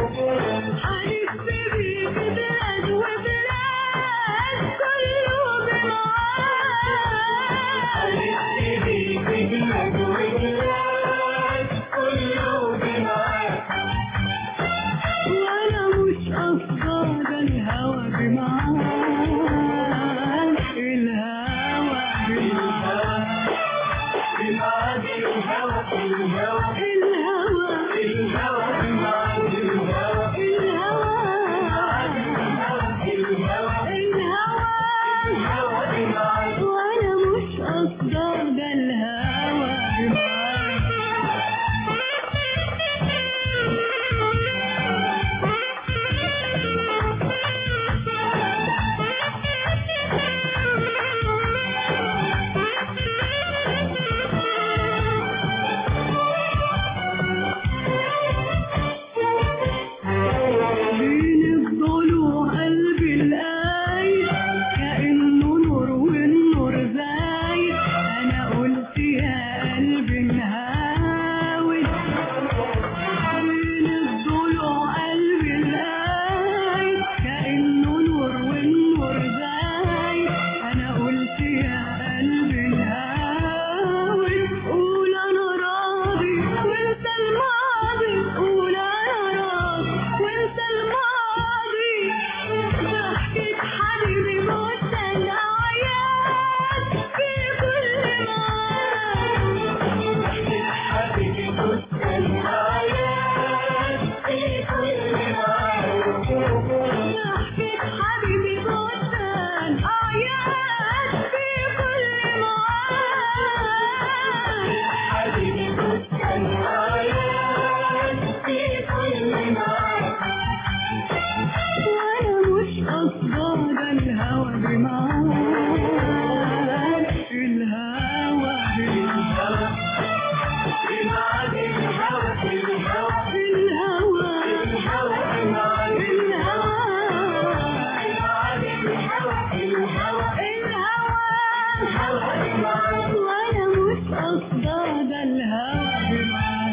وانا مش قصدان الهوى بمعاد الهوى بمعاد بمعاد الهوى الهوى الهوى الهوى بمعاد الهوى الهوى الهوى الهوى بمعاد وانا مش قصدان الهوى بين الضلوع قلبي الآي كأنه نور والنور زايد أنا قلت يا قلبي الهاوي بين الضلوع قلبي الآي كأنه نور والنور زايد أنا قلت يا قلبي الهاوي قول أنا راضي وانت الماضي قول أنا راضي وانت الماضي ضحكة حبيبي موت الأعياد في كل معاد ضحكة حبيبي موت الأعياد في كل معاد ضحكة حبيبي موت الأعياد في كل معاد حبيبي موت الأعياد في كل معاد وانا مش قصدان الهوى بمعاد الهوى بمعاد بمعاد الهوى الهوى الهوى الهوى بمعاد الهوى بمعاد الهوى الهوى الهوى بمعاد وانا مش قصدان الهوى بمعاد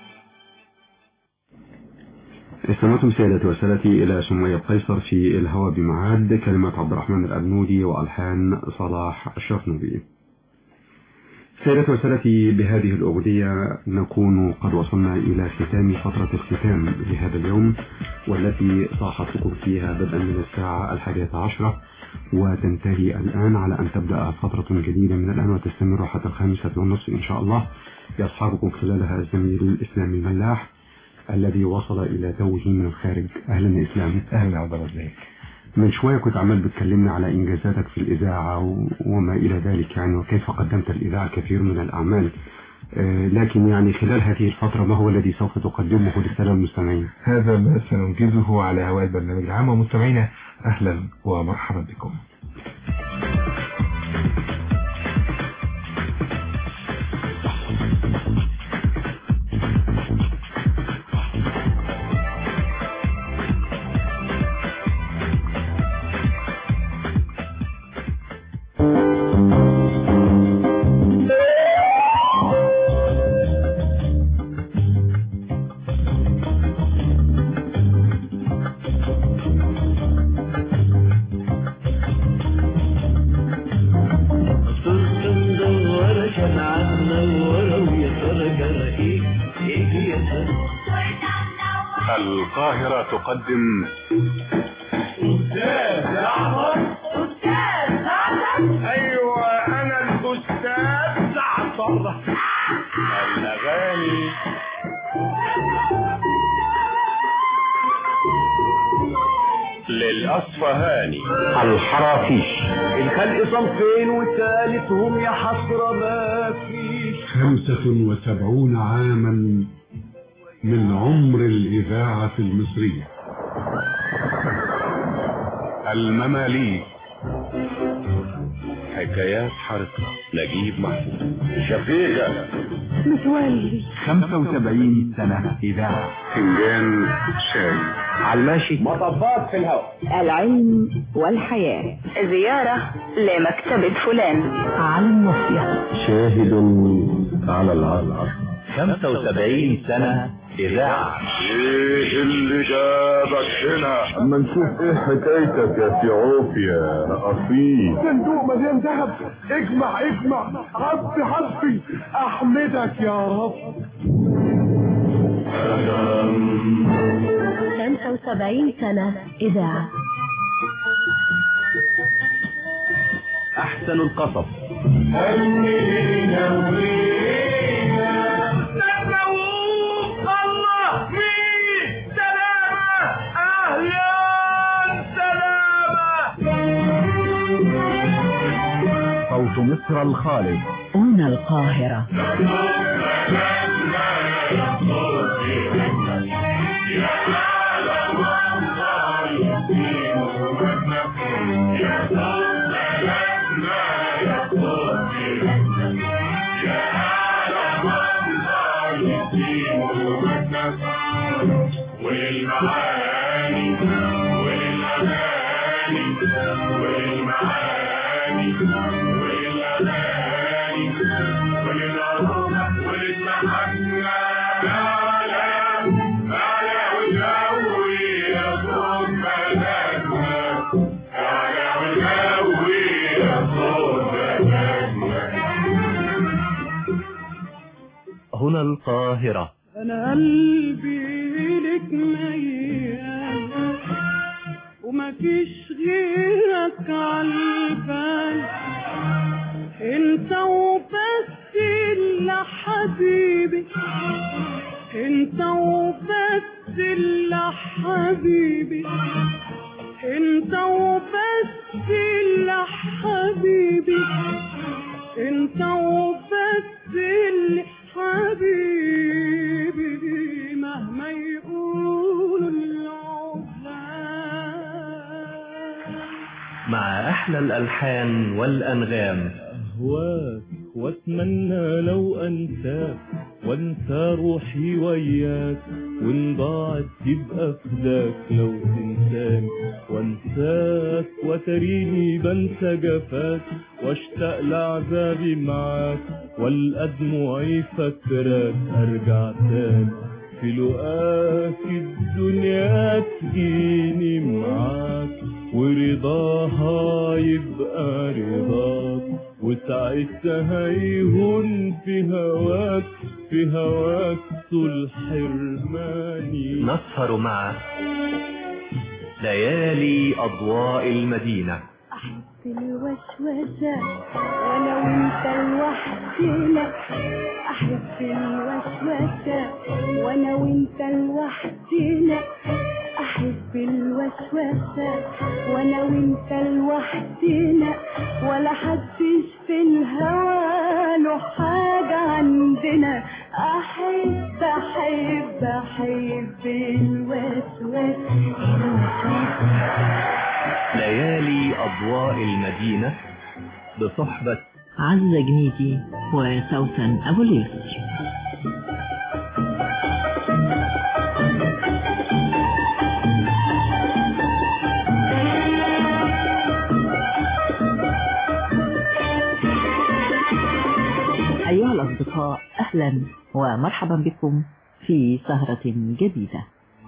استمعتم سيداتي وسادتي إلى سمية قيصر في الهوى بمعاد كلمات عبد الرحمن الأبنودي وألحان صلاح الشرنوبي سيداتي وسادتي بهذه الأغنية نكون قد وصلنا إلى ختام فترة الختام لهذا اليوم والتي صاحبتكم فيها بدءا من الساعة الحادية عشرة وتنتهي الآن على أن تبدأ فترة جديدة من الآن وتستمر حتى الخامسة والنصف إن شاء الله يصحبكم خلالها الزميل الإسلامي الملاح الذي وصل إلى توه من الخارج أهلا إسلام أهلا عبد الرزاق من شوية كنت عمال بتكلمنا على إنجازاتك في الإذاعة و- وما إلى ذلك يعني وكيف قدمت الإذاعة كثير من الأعمال آه، لكن يعني خلال هذه الفترة ما هو الذي سوف تقدمه للسادة المستمعين هذا ما سننجزه على هواء البرنامج العام ومستمعينا أهلا ومرحبا بكم صرت مدورة كان عنا ورا ويا ترى جرى ايه ايه يا ترى القاهرة تقدم استاذ احمد استاذ احمد أيوة أنا الأستاذ جعفر الأغاني للأصفهاني الحرافيش الخلق صنفين وثالثهم يا حسرة ما فيش خمسة وسبعون عاما من عمر الإذاعة المصرية المماليك حكايات حارقة نجيب محفوظ شفيقة متولي 75 سنة إذاعة فنجان شاي علاشي مطبات في الهواء العلم والحياة زيارة لمكتبة فلان على النصية شاهد على العصر 75 سنة إذاعة ايه اللي جابك هنا اما نشوف ايه حكايتك يا سيعوف يا اصيل صندوق مليان ذهب اجمع اجمع حسبي حسبي احمدك يا رب 75 سنة إذاعة أحسن القصص الله مين سلامة أهلا سلامة صوت مصر الخالد هنا القاهرة والمعاني والأغاني والمعاني والأغاني وللعروبة وللمحنة أعلى أعلى وجوي يصوت بلدنا أعلى وجوي يصوت بلدنا هنا القاهرة انا قلبي لك ميال ومفيش غيرك عالبال انت وبس اللي حبيبي انت وبس اللي حبيبي انت وبس اللي حبيبي انت وبس اللي حبيبي مهما يقولوا العقلاء مع أحلى الألحان والأنغام أهواك وأتمنى لو أنساك وأنسى روحي وياك وإن ضاعت تبقى فداك لو تنساني وأنساك وتريني بنسى جفاك واشتاق لعذابي معاك والقى دموعي فاكراك أرجع تاني في لقاك الدنيا تجيني معاك ورضاها يبقى رضاك وساعتها يهون في هواك في هواك طول حرماني نسهر مع ليالي أضواء المدينة أحس الوشوشة وأنا وأنت لوحدنا أحس الوشوشة وأنا وأنت لوحدنا أحس الوشوشة وأنا وأنت لوحدنا ولا حدش في الهوى له حاجة عندنا أحب أحب أحب الوشوشة ليالي أضواء المدينة بصحبة عزة جنيدي وسوسن أبو ليس أيها الأصدقاء أهلا ومرحبا بكم في سهرة جديدة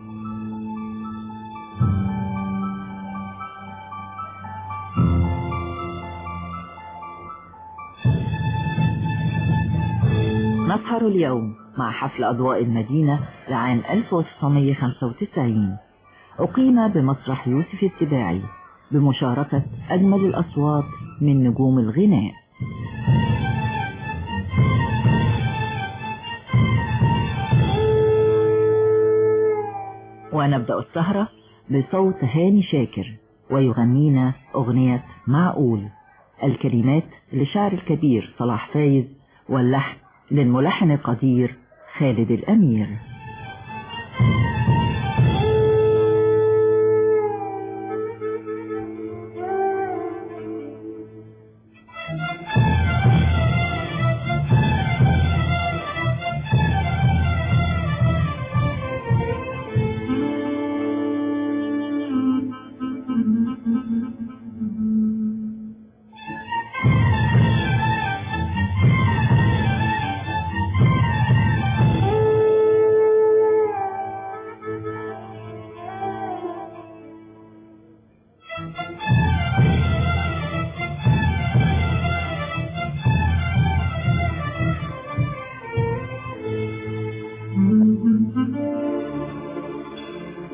نسهر اليوم مع حفل أضواء المدينة لعام 1995 أقيم بمسرح يوسف السباعي بمشاركة أجمل الأصوات من نجوم الغناء ونبدأ السهرة بصوت هاني شاكر ويغنينا أغنية معقول الكلمات لشعر الكبير صلاح فايز واللحن للملحن القدير خالد الأمير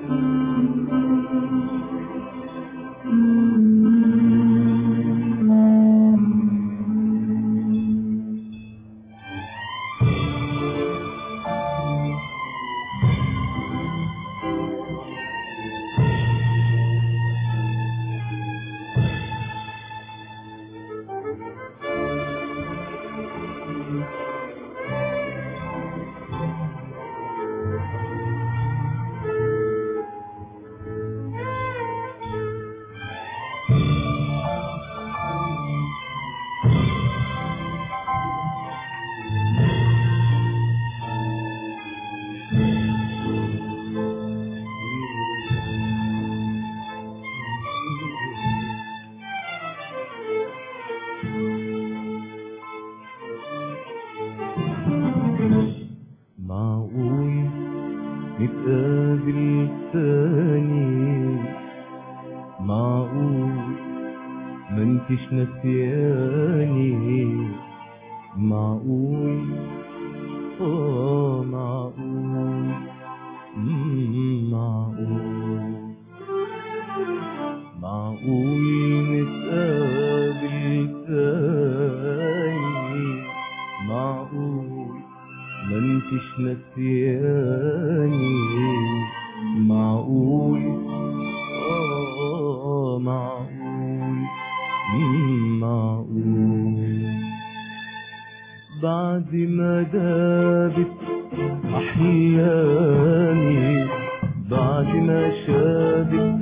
معقول نتقابل تاني معقول ما انتش نسياني معقول اه معقول مم، معقول معقول نتقابل تاني معقول ما انتش نسياني معقول اه معقول مم، معقول بعد ما دابت احلامي بعد ما شابت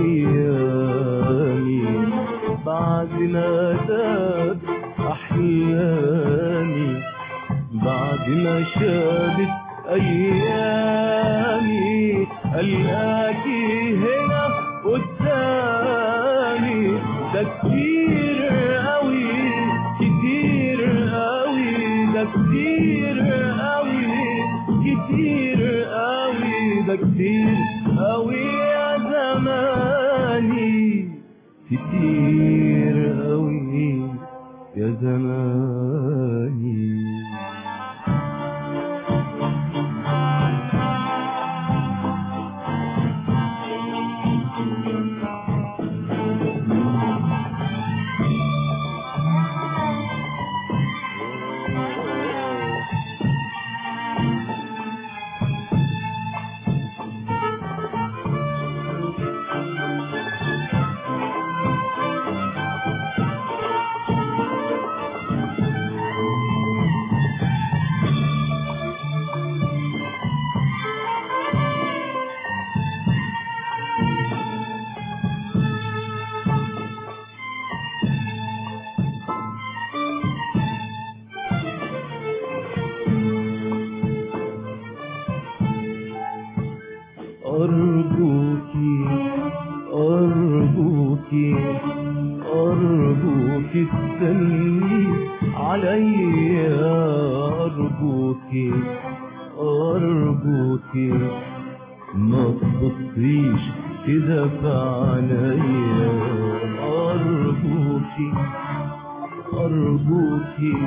ايامي بعد ما دابت احلامي بعد ما شابت ايامي القاكي هنا قدامي ده كتير قوي كتير قوي ده كتير قوي كتير قوي ده كتير قوي يا زماني كتير قوي يا زماني أرجوكي أرجوكي أرجوكي استني عليا أرجوكي أرجوكي ما تبصيش كده في عينيا أرجوكي أرجوكي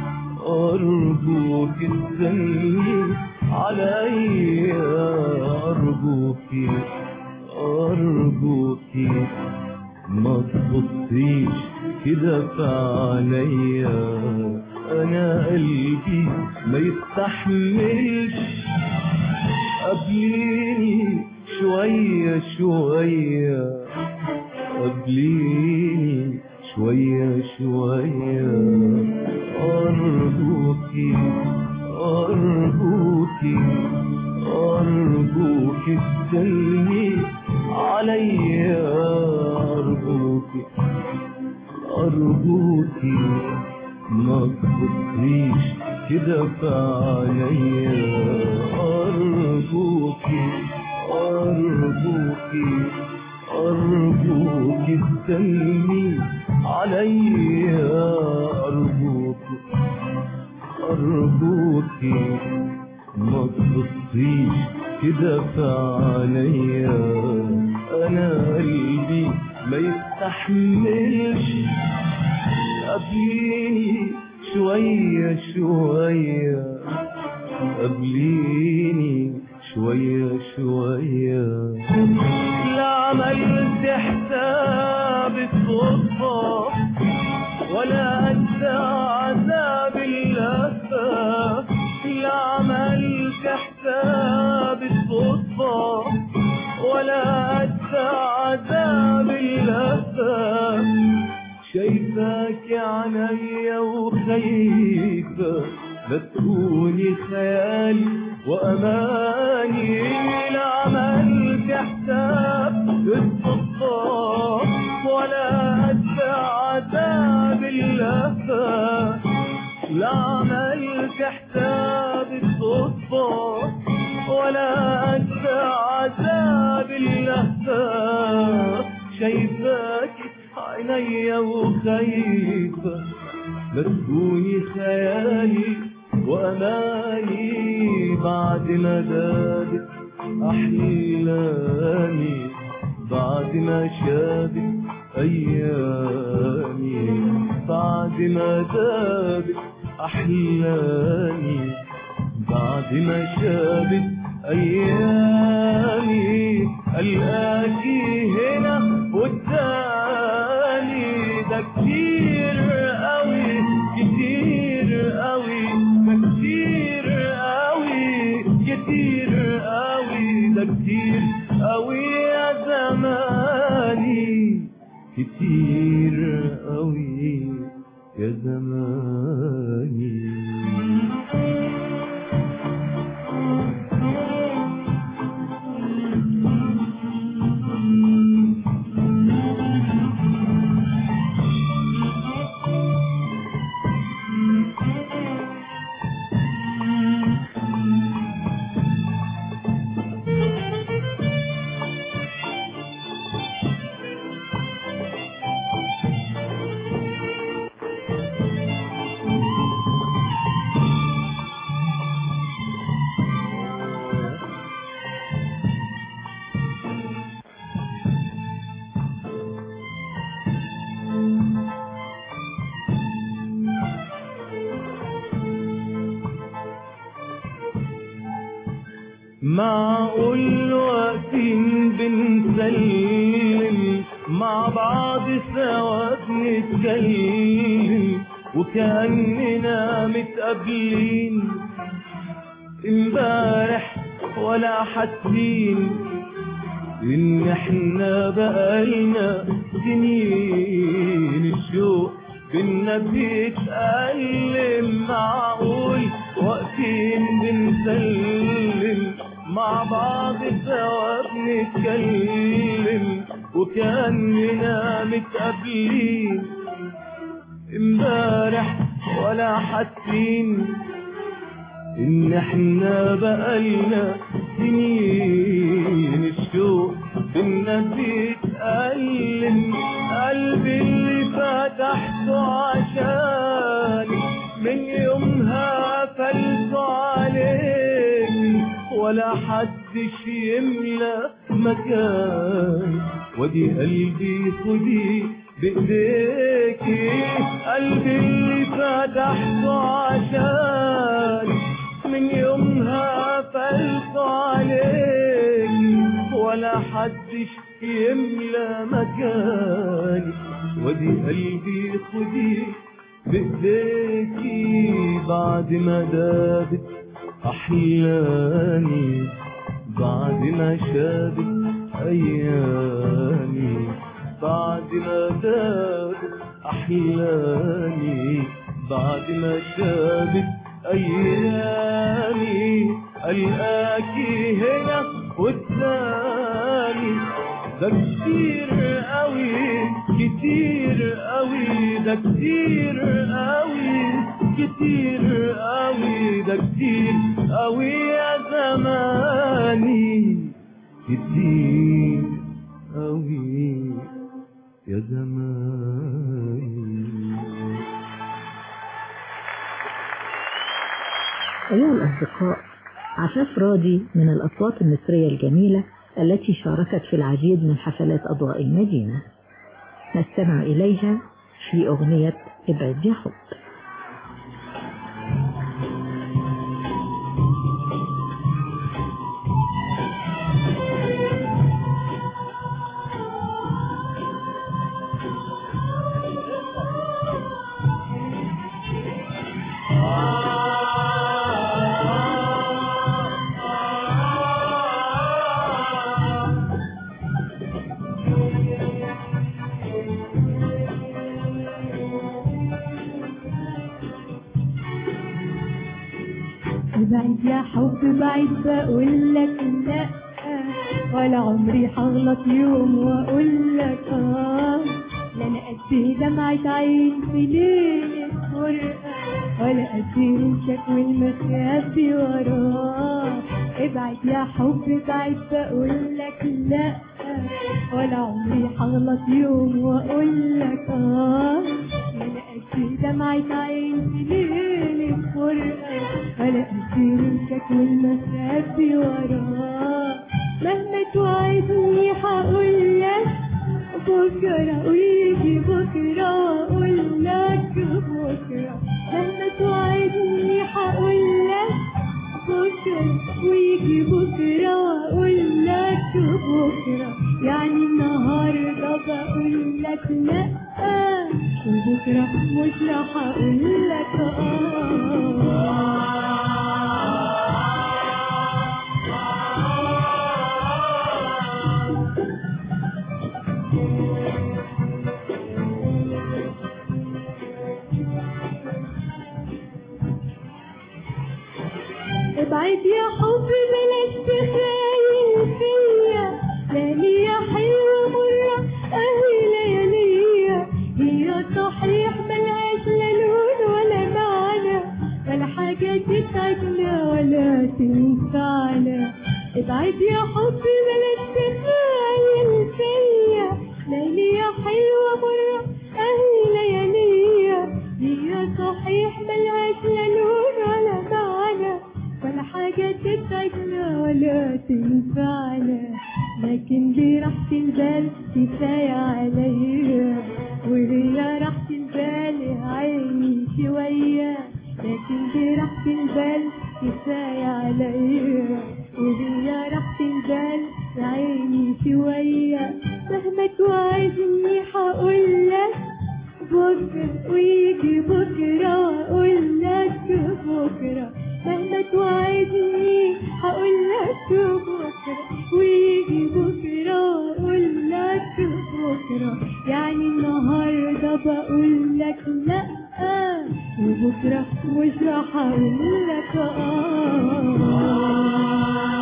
أرجوكي استني عليا أرجوكي أرجوكي ما تبصيش كده في عينيا أنا قلبي ما يستحملش قبليني شوية شوية قبليني شوية شوية أرجوكي أرجوكي أرجوكي استني عليا أرجوكي أرجوكي ما تبصيش كده في عينيا أرجوكي أرجوكي أرجوكي استني عليا أرجوكي أرجوكي ما تبصيش كده في عينيا أنا قلبي ما يستحملش قبليني شوية شوية قبليني شوية شوية ولا قد عذاب اللهفة شايفاك عينيا وخايفة لا تكوني خيالي وأماني لا عملت حساب الصدفة ولا قد عذاب اللهفة لا عملت حساب الصدفة ولا قد عذاب اللهفة شايفاك عينيا وخايفة لا تكوني خيالي وأماني بعد ما دابت أحلامي بعد ما شابت أيامي بعد ما دابت أحلامي بعد ما شابت أيامي ألقاكي هنا قدامي ده كتير قوي كتير قوي ده كتير قوي كتير قوي ده كتير قوي يا زماني كتير قوي يا زماني معقول واقفين بنسلم مع بعض سوا بنتكلم وكأننا متقابلين امبارح ولا حاسين ان احنا بقالنا سنين الشوق بينا بيتألم معقول واقفين بنسلم مع بعض سوا بنتكلم وكأننا متقابلين امبارح ولا حاسين ان احنا بقالنا سنين الشوق بينا بيتألم قلبي اللي فتحته عشاني من يومها قفلته عليك ولا حدش يملى مكان ودي قلبي خدي بايديكي قلبي اللي فتحته عشان من يومها قفلته عليك ولا حدش يملى مكاني ودي قلبي خدي بايديكي بعد ما دابت احلامي بعد ما شابت ايامي بعد ما دابت احلامي بعد ما شابت ايامي القاكي هنا قدامي ده كتير قوي كتير قوي ده كتير قوي كتير قوي ده كتير قوي يا زماني كتير قوي يا زماني أيها الأصدقاء عفاف راضي من الأصوات المصرية الجميلة التي شاركت في العديد من حفلات أضواء المدينة نستمع إليها في أغنية ابعد يا حب ابعد يا حب بعيد بقول لك لا ولا عمري هغلط يوم واقول لك اه لا انا قد دمعة عين في ليلة فرقة ولا قد رمشك والمخافي وراه ابعد يا حب بعيد بقول لك لا ولا عمري هغلط يوم واقول لك اه لا انا قد دمعة عين في ليلة فرقة ولا قد رمشك والمخافي وراه مهما توعدني هقول لك بكرة ويجي بكرة وأقول لك بكرة مهما توعدني هقول لك بكرة ويجي بكرة وأقول لك بكرة يعني النهاردة بقول لك لأ وبكرة مش راح أقول لك آه ابعد يا حب بلاش تخايل فيا ليالي يا حلوة مرة اهي لياليا هي صحيح ملهاش لا لون ولا معنى ولا حاجة تتعبنا ولا تنفعنا ابعد يا حب بلاش تخايل فيا ليالي يا حلوة مرة اهي لياليا هي صحيح ملهاش لا لون ولا معنى ولا حاجة تتعبنا ولا تنفعنا لكن دي راحة البال كفاية عليا وهي راحة البال عيني شوية لكن دي راحة البال كفاية عليا وهي راحة البال عيني شوية مهما توعدني هقول لك بكرة ويجي بكرة وأقول لك بكرة مهما توعدني هقول لك بكرة ويجي بكرة وأقول لك بكرة يعني النهاردة بقول لك لأ وبكرة مش راح أقول لك آه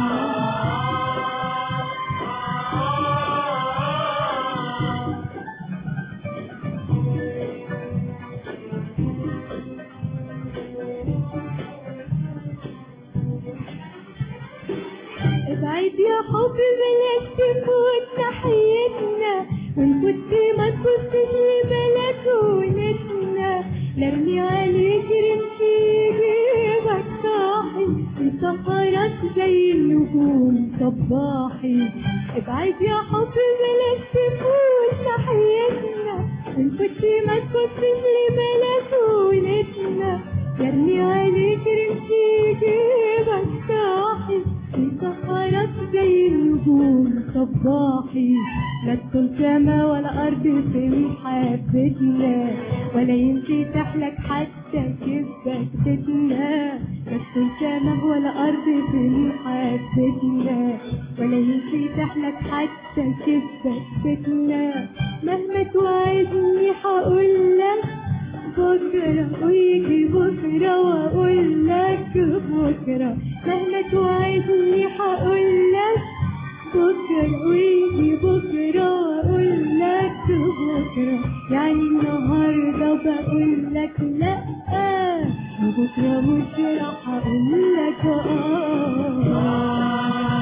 ابعد يا حب بلاش تفوت ناحيتنا ونفوت ما تفوتش لبلكونتنا لرمي عليك رمشي جيبك صاحي السفرات زي النجوم صباحي ابعد يا حب بلاش تفوت ناحيتنا ونفوت ما تفوتش لبلكونتنا لرمي عليك رمشي جيبك صاحي السهرات زي النجوم صباحي لا تكون سما ولا أرض في محبتنا ولا يمشي تحلك حتى كبتنا لا تكون سما ولا أرض في محبتنا ولا يمشي تحلك حتى كبتنا مهما توعدني هقول لك بكرة ويجي بكرة وأقول لك بكرة مهما توعدني هقول لك بكرة ويجي بكرة وأقول لك بكرة يعني النهاردة بقول لك لأ وبكرة مش راح أقول لك آه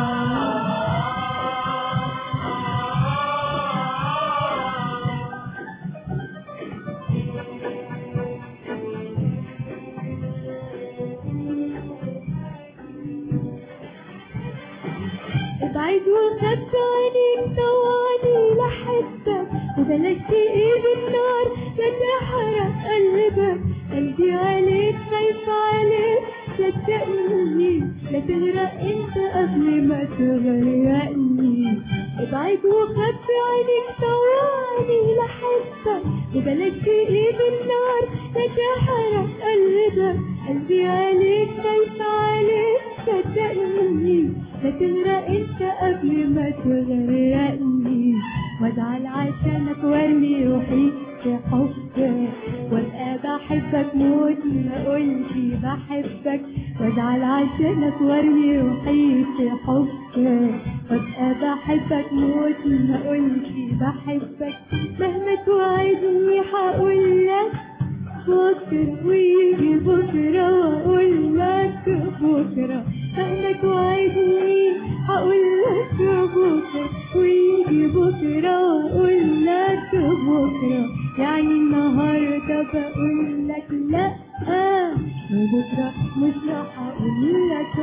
ابعد وخدت عينيك طواني لحدك وبلاش تقيد النار لا تحرق قلبك قلبي عليك خايف عليك صدقني لا تغرق انت قبل ما تغرقني ابعد وخدت عينيك طواني لحدك وبلاش تقيد النار لا تحرق قلبك قلبي عليك خايف عليك صدقني لا تغرق انت قبل ما تغرقني وازعل عشانك وارمي روحي في حبك وابقى بحبك موت ما اقولش بحبك وازعل عشانك وارمي روحي في حبك وابقى بحبك موت ما اقولش بحبك مهما توعدني هقولك بكرة ويجي بكرة وأقول لك بكرة مهما توعدني هقول لك بكرة ويجي بكرة وأقول لك بكرة يعني النهاردة بقول لك لأ وبكرة مش هقول لك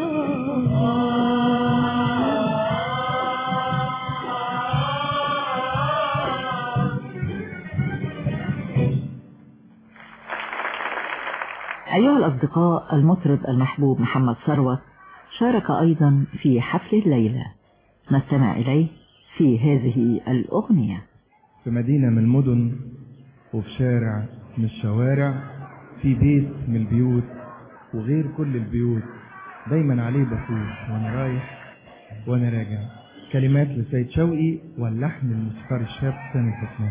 آه أيها الأصدقاء المطرب المحبوب محمد ثروت شارك أيضا في حفل الليلة نستمع إليه في هذه الأغنية في مدينة من المدن وفي شارع من الشوارع في بيت من البيوت وغير كل البيوت دايما عليه بفوت وانا رايح وانا راجع كلمات لسيد شوقي واللحن الموسيقار الشاب سامي فتمان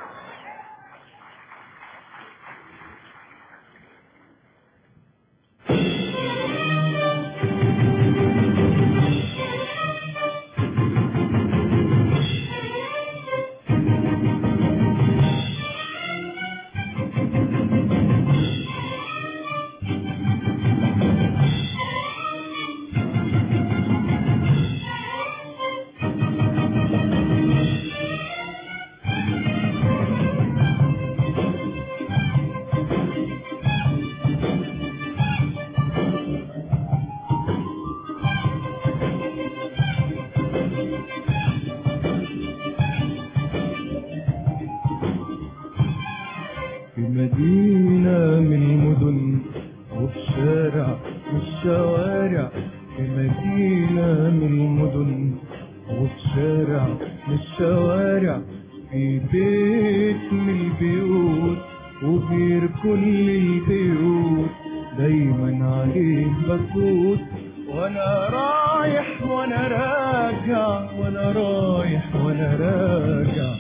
في مدينة من المدن وفي شارع من الشوارع في مدينة من المدن وفي شارع من الشوارع في بيت من البيوت وغير كل البيوت دايما عليه بفوت وانا رايح وانا راجع وانا رايح وانا راجع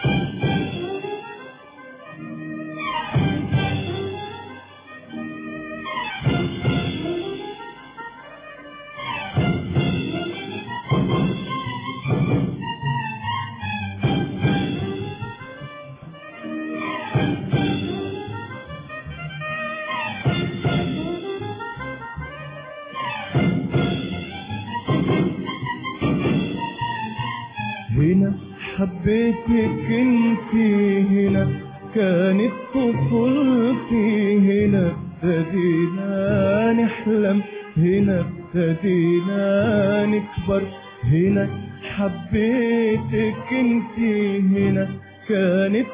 هنا حبيتك انت هنا كانت طفولتي هنا ابتدينا نحلم هنا ابتدينا نكبر هنا حبيتك انت هنا كانت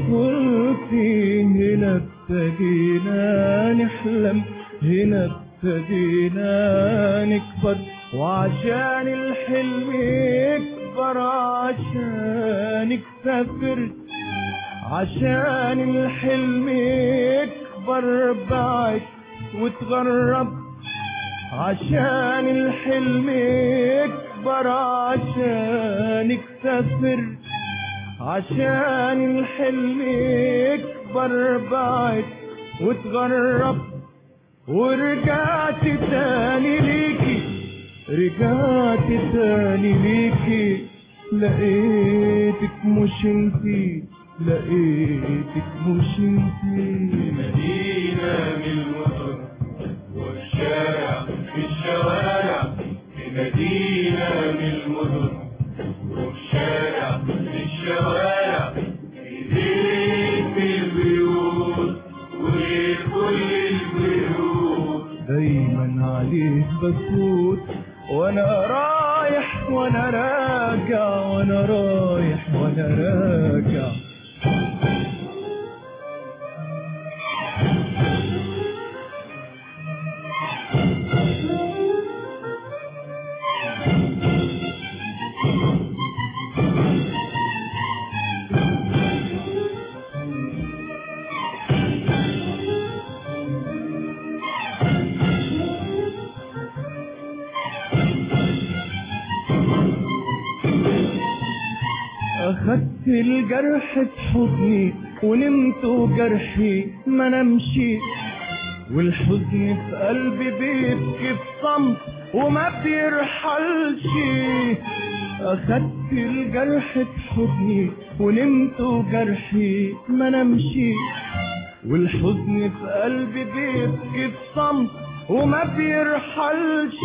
طفولتي هنا ابتدينا نحلم هنا ابتدينا نكبر وعشان الحلم يكبر عشانك سافرت عشان الحلم يكبر بعد وتغرب عشان الحلم يكبر عشانك سافرت عشان الحلم يكبر بعد وتغرب ورجعت تاني ليكي رجعت تاني ليكي لقيتك مش انتي لقيتك مش انتي مدينة من المدن والشارع في الشوارع في مدينة من المدن والشارع في الشوارع في بيت من البيوت وغير كل البيوت دايما عليه بفوت وانا رايح وانا راجع وانا رايح وانا راجع أخدت الجرح في حضني ونمت وجرحي ما نمشي والحزن في قلبي بيبكي في صمت وما بيرحلش أخدت الجرح في حضني ونمت وجرحي ما نمشي والحزن في قلبي بيبكي في صمت وما بيرحلش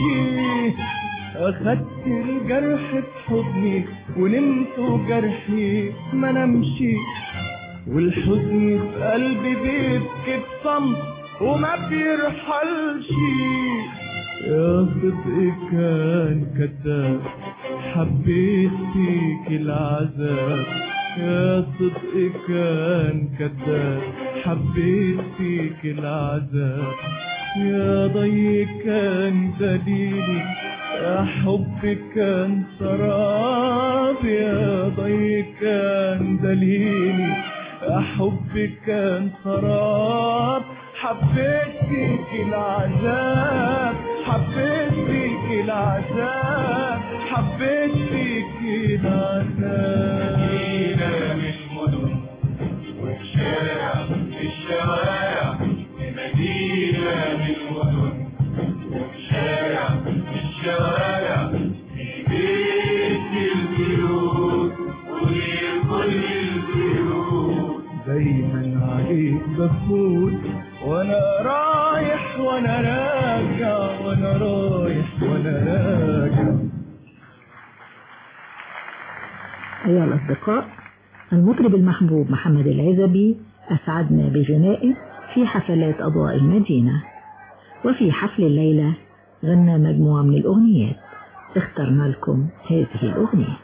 أخدت الجرح في حضني ونمت وجرحي ما نمشي والحزن في قلبي بيبكي في صمت وما بيرحلش يا صدقي كان كذاب حبيت فيك العذاب يا صدقي كان كذاب حبيت فيك العذاب يا ضي كان دليلي يا حبي كان سراب يا ضي كان دليلي يا حبي كان سراب حبيت فيك العذاب حبيت فيك العذاب حبيت فيك العذاب مدينة من المدن والشارع في الشوارع مدينة من المدن والشارع في الشوارع في بيت البيوت وليه كل البيوت دايما عليك بفوت وانا رايح وانا راجع وانا رايح وانا راجع أيها الأصدقاء المطرب المحبوب محمد العزبي أسعدنا بغنائه في حفلات أضواء المدينة وفي حفل الليلة غنى مجموعة من الأغنيات اخترنا لكم هذه الأغنية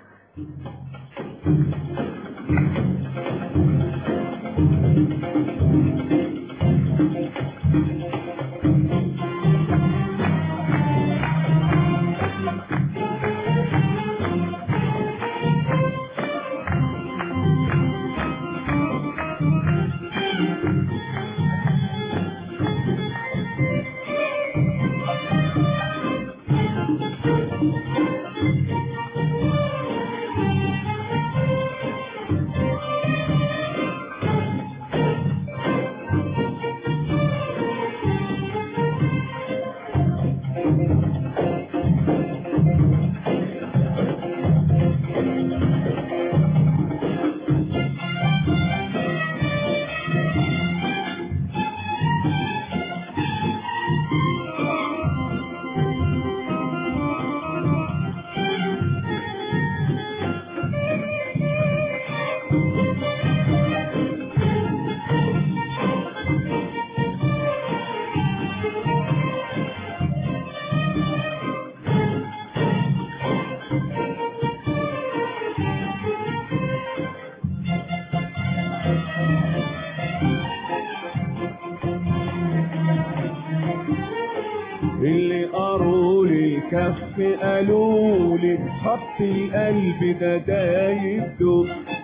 اللي قروا لي الكف قالوا لي خط القلب ده دايب دوب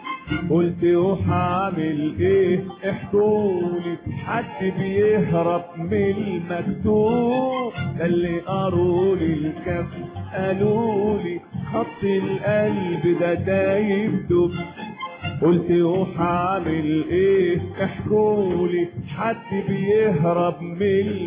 قلت وهعمل ايه احكولي حد بيهرب من المكتوب ده اللي قروا لي الكف قالوا لي خط القلب ده دايب دوب قلت وهعمل ايه احكولي حد بيهرب من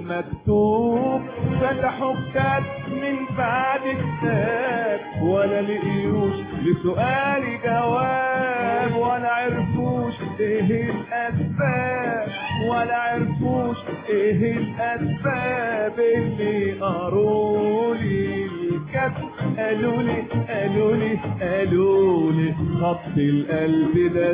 المكتوب فتحوا كتاب من بعد كتاب ولا لقيوش لسؤالي جواب ولا عرفوش ايه الاسباب ولا عرفوش ايه الاسباب اللي قرولي الكتاب قالوا لي قالوا لي قالوا لي خط القلب ده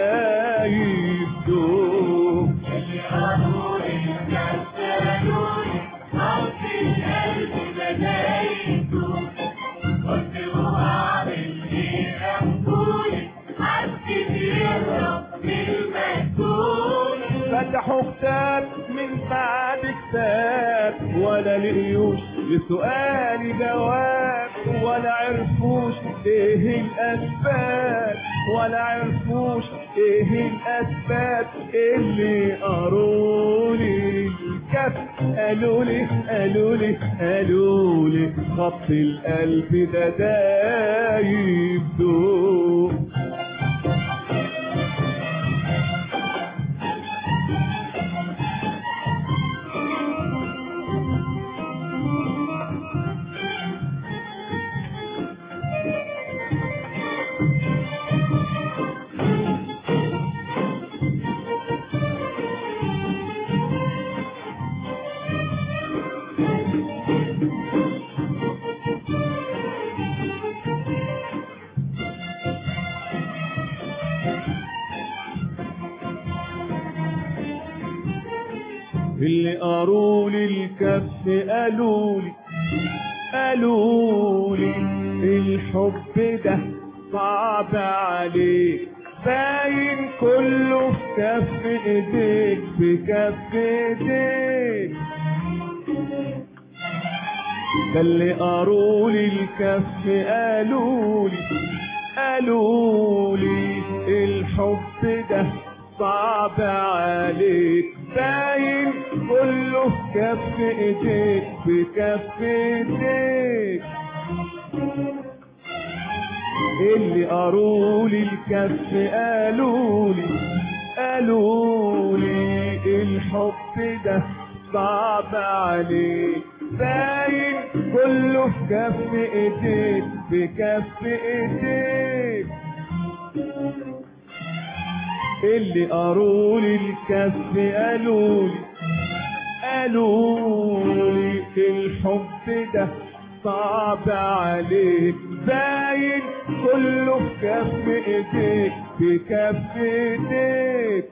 دايب دوب اللي قالوا لي الكف قالوا لي خط القلب ده دايب دوب قلت وهعمل ايه احكولي حد بيهرب من المكتوب فتحوا كتاب من بعد كتاب ولا لقيوش لسؤالي جواب ولا عرفوش ايه الاسباب ولا عرفوش ايه الاسباب اللي قرولي الكف قالوا لي قالوا لي قالوا لي خط القلب ده دايب دوب اللي قاروا لي الكف قالوا لي قالوا لي الحب ده صعب عليك باين كله في كف ايديك في كف ايديك ده اللي قاروا لي الكف قالوا لي قالوا لي الحب ده صعب عليك باين كله في كف ايديك في كف ايديك اللي قاروا لي الكف قالوا لي قالوا لي الحب ده صعب عليك باين كله في كف ايديك في كف ايديك اللي قاروا لي الكف قالوا لي قالوا لي الحب ده صعب عليك باين كله في كف ايديك في كف ايديك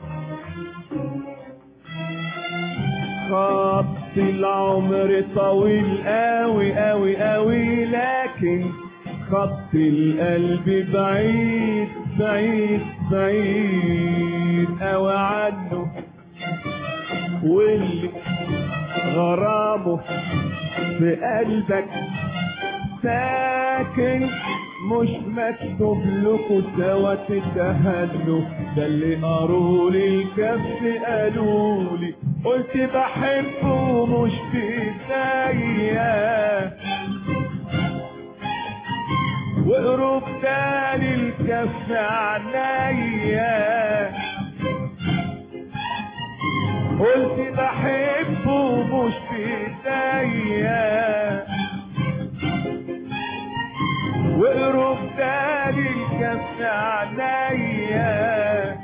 خط العمر طويل قوي قوي قوي لكن خط القلب بعيد بعيد بعيد قوي عنه واللي غرامه في قلبك ساكن مش مكتوب لكم سوا تتهنوا ده اللي قاروا لي الكف قالوا لي قلت بحبه مش بايديا وقرب تاني الكف عنيا قلت بحبه مش بايديا وقرب تاني الكف عنيا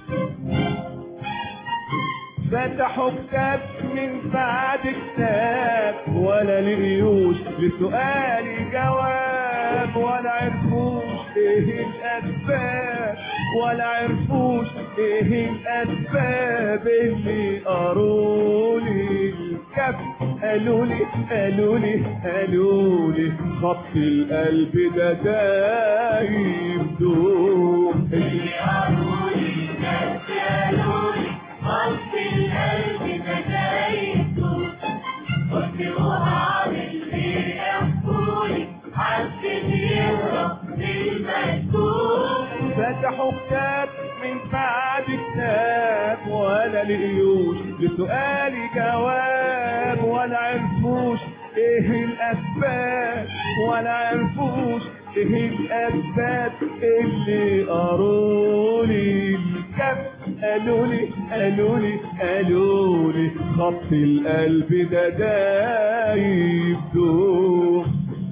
فتحوا كتاب من بعد كتاب ولا لقيوش لسؤالي جواب ولا عرفوش ايه الاسباب ولا عرفوش ايه الاسباب اللي قارولي الكف قالوا لي قالوا لي قالوا لي خط القلب ده دايب دوم اللي قالوا لي الكف قالوا لي خط القلب ده دايب دوم قلت وهعمل ايه احكولي حسيت يهرب للمكتوب فتحوا كتاب من بعد كتاب ولا لقيوش لسؤالي جواب ولا عرفوش ايه الاسباب ولا عرفوش ايه الاسباب اللي قارولي الكف قالوا لي قالوا لي قالوا لي خط القلب ده دايب دوم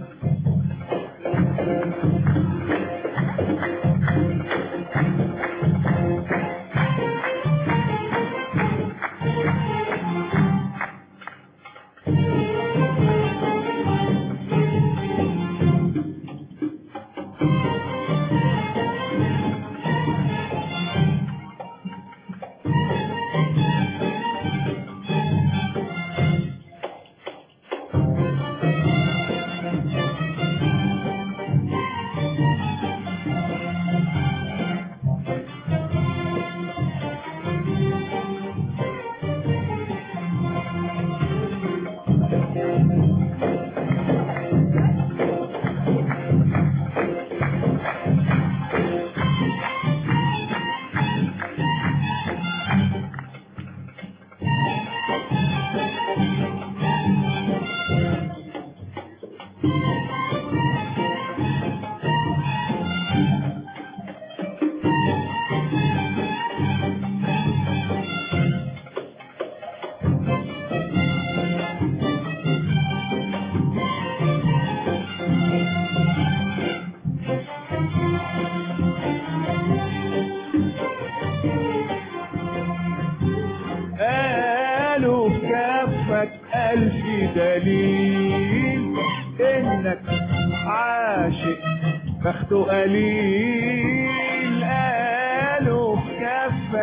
قالوا في كفك ألف دليل إنك عاشق بخته قليل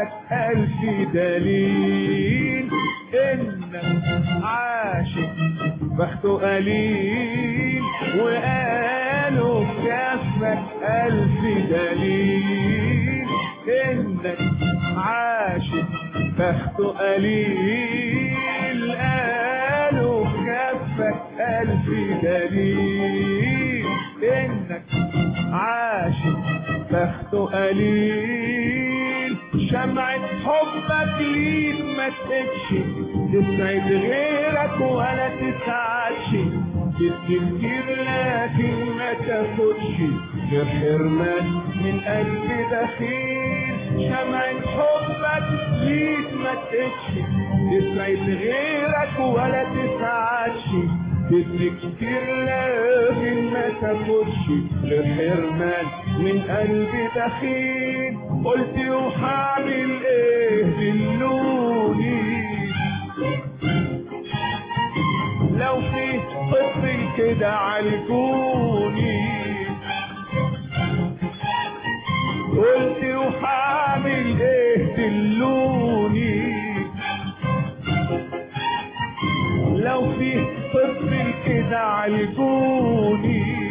كفك ألف دليل إنك عاشق بخته قليل وقالوا كفك ألف دليل إنك عاشق بخته قليل قالوا كفك ألف دليل إنك عاشق بخته قليل شمعة حبك ليك ما تقفش تسعد غيرك ولا تسعدش تفتكر لكن ما تاخدش غير حرمان من قلب دخيل شمعة حبك ليك ما تقفش تسعد غيرك ولا تسعدش تفتكر لكن ما تاخدش غير حرمان من قلب دخيل قلت وهعمل ايه دلوني لو في طفل كده عالجوني قلت وهعمل ايه دلوني لو في طفل كده عالجوني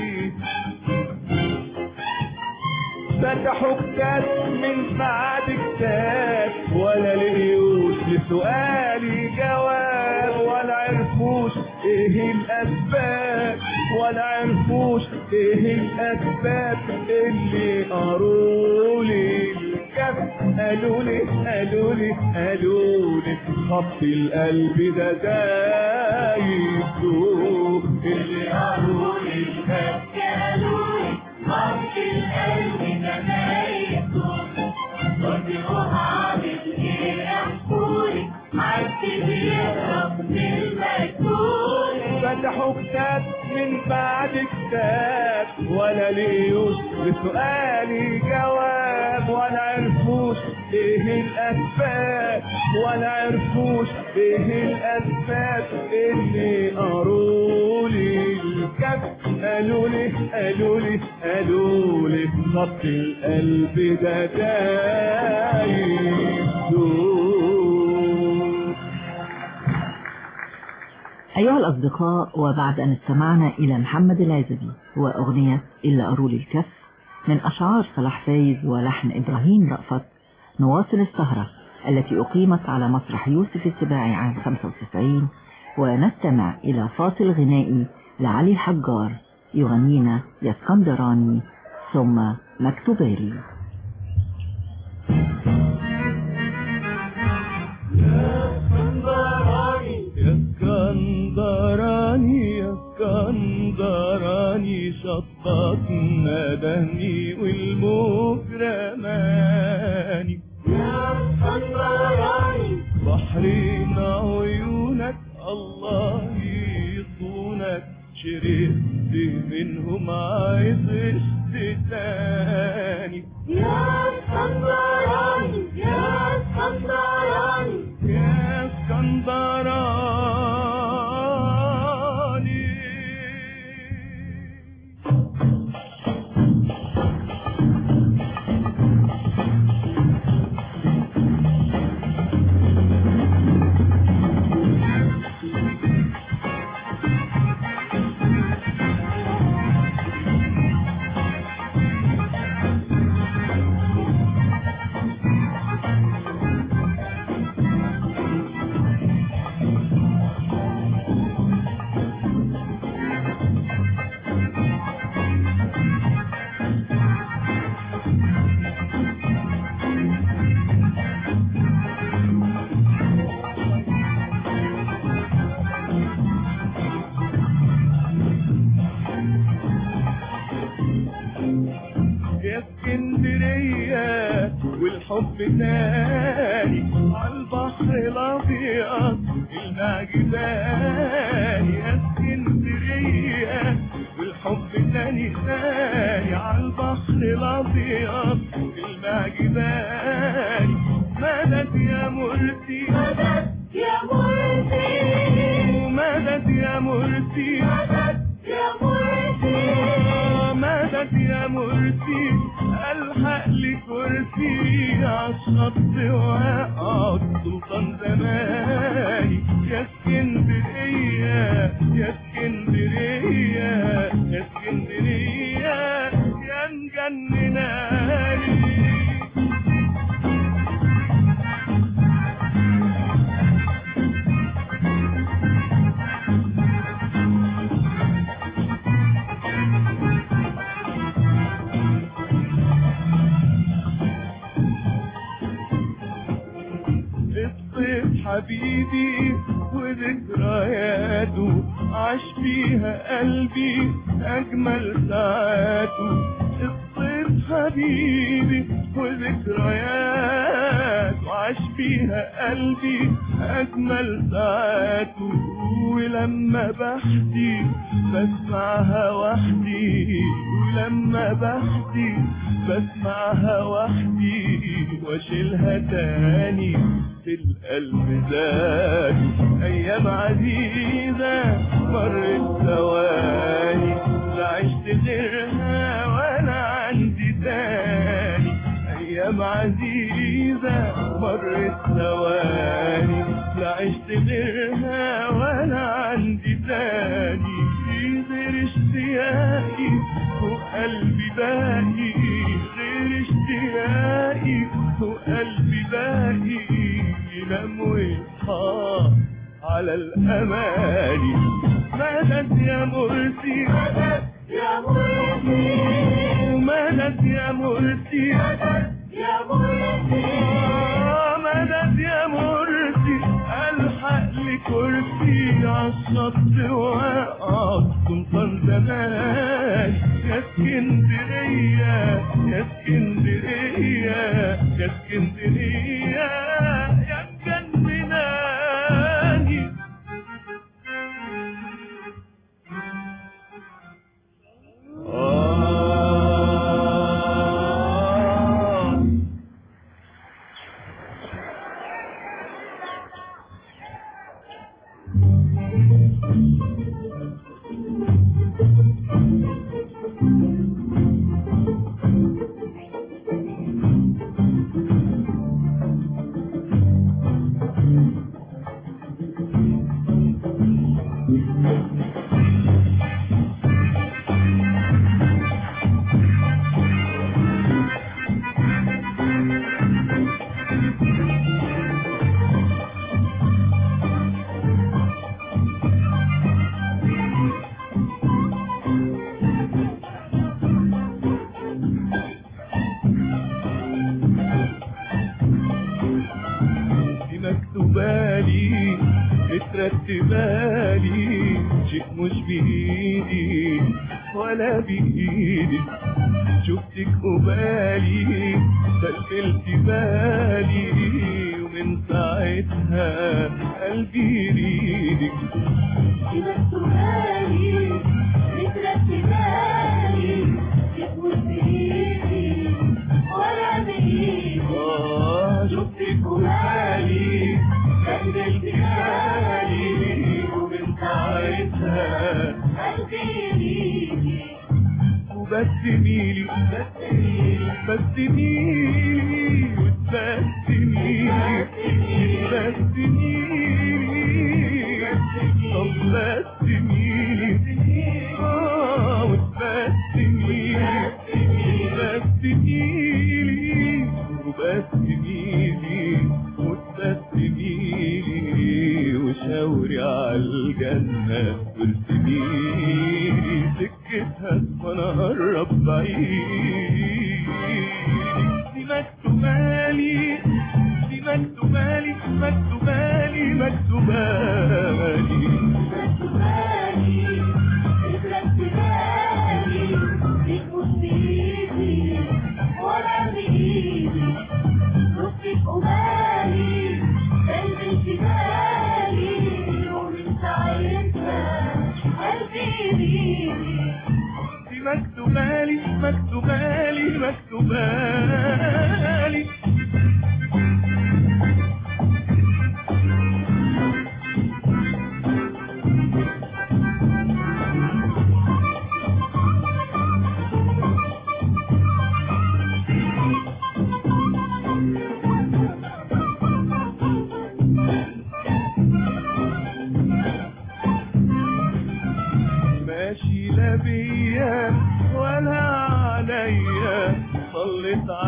فتحوا كتاب من بعد كتاب ولا لقيوش لسؤالي جواب ولا عرفوش ايه الاسباب ولا عرفوش ايه الاسباب اللي قالوا لي الكف قالوا لي قالوا لي قالوا لي خط القلب ده دايب دوب اللي قالوا لي الكف قالوا لي خط القلب ده دايب قلت وهعمل ايه احكولي حد بيهرب من المكتوب فتحوا كتاب من بعد كتاب ولا ليوش لسؤالي جواب ولا عرفوش ايه الاسباب ولا عرفوش ايه الاسباب اللي قالوا لي الكف قالوا لي قالوا لي قالوا لي خط القلب ده دايب دوب أيها الأصدقاء وبعد أن استمعنا إلى محمد العزبي وأغنية إلا أرول الكف من أشعار صلاح فايز ولحن إبراهيم رأفت نواصل السهرة التي أقيمت على مسرح يوسف السباعي عام 95 ونستمع إلى فاصل غنائي لعلي الحجار يغنينا يا اسكندراني ثم مكتوبالي يا اسكندراني يا اسكندراني شطط ندهني والمكرماني يا اسكندراني بحرين عيونك الله يصونك شربت منهم عايز تاني يا اسكندراني يا اسكندراني يا اسكندراني يا اسكندرية والحب تاني عالبحر الأبيض المعجباني يا اسكندرية والحب تاني تاني عالبحر الأبيض المعجباني مدد يا مرسي مدد يا مرسي مدد يا مرسي مدد يا مرسي مدد يا مرسي الحق لي كل كرسي عالشط واقعد سلطان زماني يا اسكندرية يا اسكندرية يا اسكندرية يا مجنناني الصيف حبيبي وذكرياته عاش فيها قلبي أجمل ساعاته الصيف حبيبي وذكرياته عاش فيها قلبي أجمل ساعاته ولما بحكي بسمعها وحدي ولما بحكي بسمعها وحدي واشيلها تاني في القلب زادي ايام عزيزة مرت ثواني لا عشت غيرها ولا عندي تاني ايام عزيزة مرت ثواني لا عشت غيرها ولا عندي تاني غير اشتياقي وقلبي باقي غير اشتياقي وقلبي باقي ينام ويصحى على الاماني مدد يا مرسي مدد يا مرسي مدد يا مرسي مدد يا مرسي آه، مدد يا مرسي الحق لي كرسي عالشط واقعد سلطان زمان يا اسكندرية يا اسكندرية يا اسكندرية يا مجنناني آه دي مكتوبالي مترتبالي شيء مش بإيدي ولا بإيدي شفتك قبالي سلسلت بالي ومن ساعتها قلبي يريدك دي مكتوبالي مترتبالي يكون بإيدي ولا بإيدي آه شفتك قبالي سلسلت بالي ومن ساعتها قلبي يريدي وبس ميلي بس ميلي وبس ميلي بس ميلي طب بس ميلي اه وبس ميلي بس ميلي وبس ميلي وبس ميلي وشاوري عالجنة وارسميلي سكتها وانا هقرب بعيد دي مكتوبالي دي مكتوبالي مكتوبالي مكتوبالي مكتوبالي مترتبالي يكون بإيدي ولا بإيدي شفتك قبالي قلبي انتبالي ومن ساعتها قلبي يريدي دي مكتوبالي مكتوبالي مكتوبالي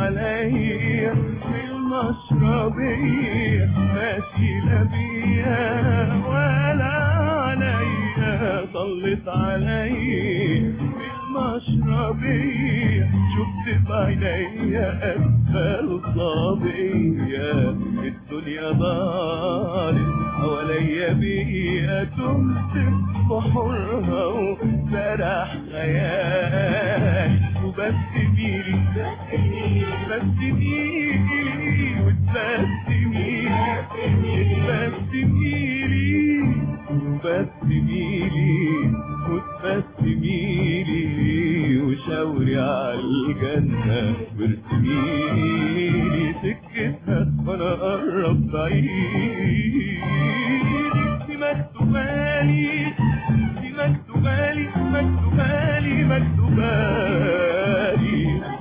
عليا في المشربية ماشي لا بيا ولا عليا طلت عليا في المشربية شفت بعينيا أسفل صابية الدنيا ضالت حواليا بيا تمت بحرها وسرح خيال وبس ميلي بس ميلي وتبس ميلي بس ميلي وبس ميلي وتبس ميلي وشاوري على الجنة وارسميلي سكتها وانا قرب بعيد دي مكتوبالي دي مكتوبالي مكتوبالي مكتوبالي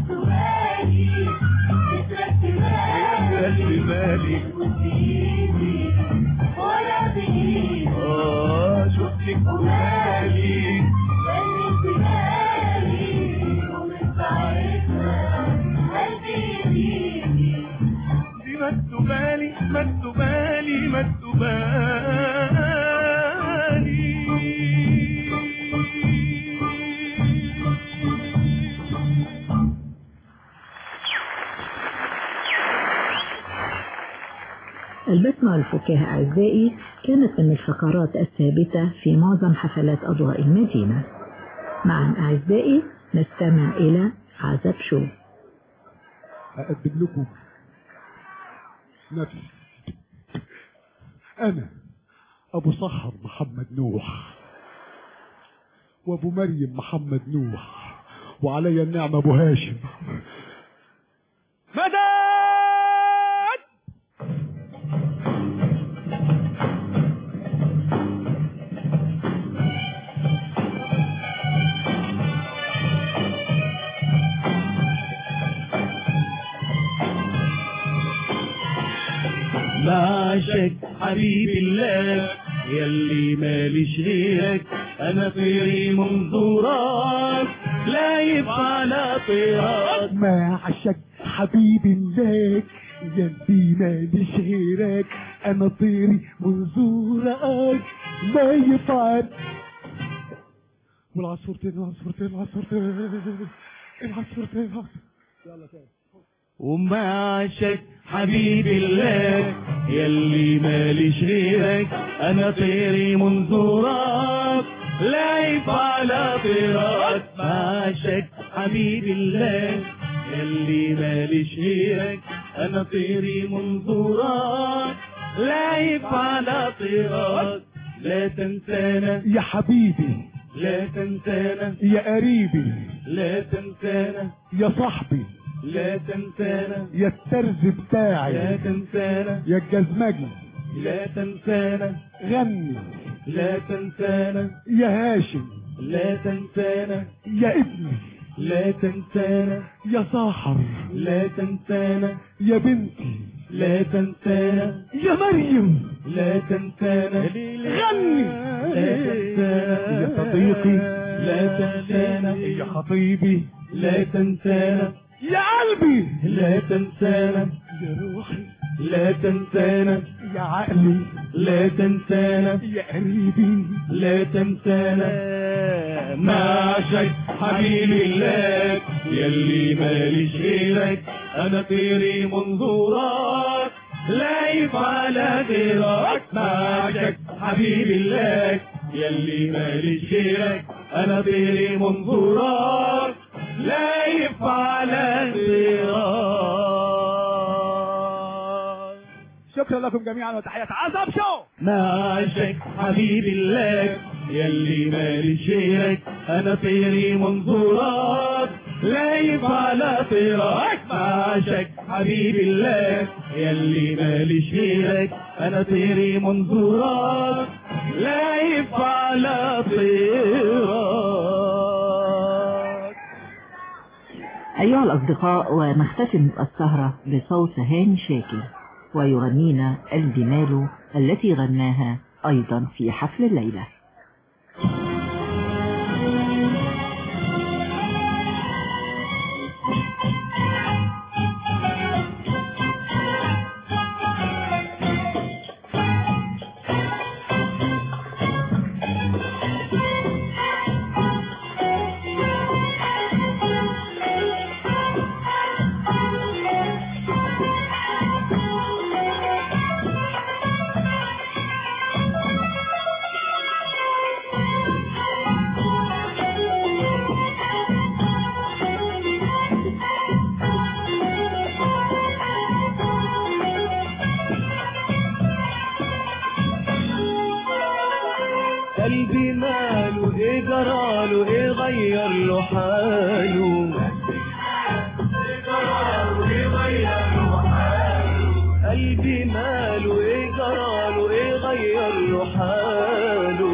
مكتوبالي اه شفتك جمالي دي مكتوبالي مكتوبالي مكتوبالي البسمة والفكاهة أعزائي كانت من الفقرات الثابتة في معظم حفلات أضواء المدينة معا أعزائي نستمع إلى عزب شو أقدم لكم نفسي أنا أبو صخر محمد نوح وأبو مريم محمد نوح وعلي النعمة أبو هاشم مدد معاشك حبيب الله يلي ماليش غيرك انا طيري منظورك لايف على طيرك ما عشك حبيبي لك يدي ماليش غيرك انا طيري منظورك ما يفعل والعصفورتين العصفورتين العصفورتين العصفورتين يلا تاني ومعاشك حبيب الله يلي ماليش غيرك انا طيري منظورك لايف على طيرك معاشك حبيب الله يلي ماليش غيرك انا طيري منظورك لايف على طيرك لا تنسانا يا حبيبي لا تنسانا يا قريبي لا تنسانا يا صاحبي لا تنسانا يا الترز لا بتاعي تنسانا يا الجزمجي لا تنسانا غني لا تنسانا يا هاشم لا تنسانا يا ابني لا تنسانا يا ساحر لا تنسانا يا بنتي لا تنسانا يا مريم لا تنسانا غني لا تنسانا يا صديقي لا تنسانا يا خطيبي لا تنسانا يا قلبي لا تنسانا يا روحي لا تنسانا يا عقلي لا تنسانا يا قريبي لا تنسانا معاشك حبيبي لك يلي ماليش غيرك انا طيري منظورك لايف على غيرك معاشك حبيبي لك يلي ماليش غيرك انا طيري منظورك لايف على غيرك شكرا لكم جميعا وتحيات عزب شو معاشك حبيبي لك يلي ماليش غيرك انا طيري منظورك لايف على طيرك معاشك حبيبي لك يلي ماليش غيرك انا طيري منظورك لايف على طيرك أيها الأصدقاء ونختتم السهرة بصوت هاني شاكر ويغنينا الجمال التي غناها أيضا في حفل الليلة قلبي ماله ايه جراله ايه غير له حاله قلبي ماله ايه جراله ايه غير له حاله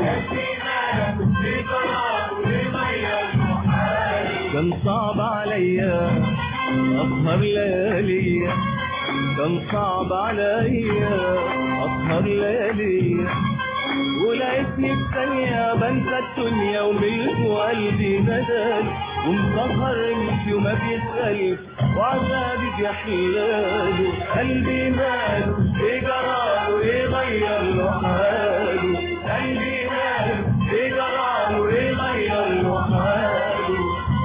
كان صعب عليا اسهر ليالي كان صعب عليا اسهر ليالي ولقيتني في ثانية بنسى الدنيا وملك وقلبي ندل ومسهر يمشي وما بيسأل وعذابي بيحلاله قلبي ماله ايه جراله ايه غير له حاله قلبي ماله ايه جراله ايه غير له حاله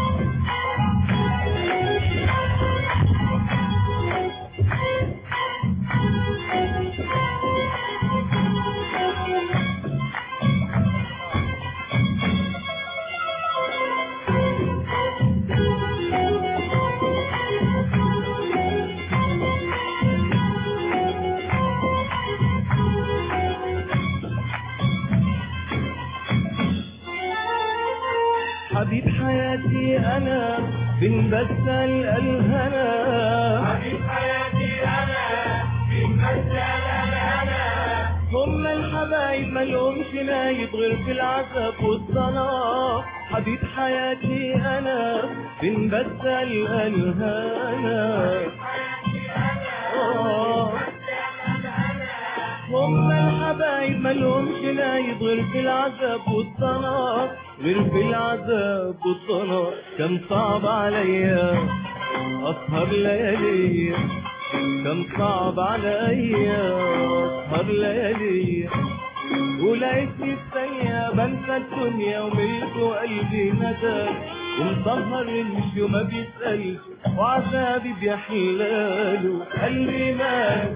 حبيب حياتي انا بن بسل الهنا حبيب حياتي انا بن بسل الهنا هم الحبايب ملهمش نايب غير في العذاب والصلاة حبيب حياتي انا بن بسل الهنا آه. هم الحبايب ملهمش نايب غير في العذاب والصلاة غير في العذاب والصلاة كان صعب عليا أسهر ليالي كان صعب عليا أسهر ليالي ولقيتني في ثانية بنسى الدنيا وملك وقلبي ندى ومسهر يمشي وما بيسألش وعذابي بيحلاله قلبي ماله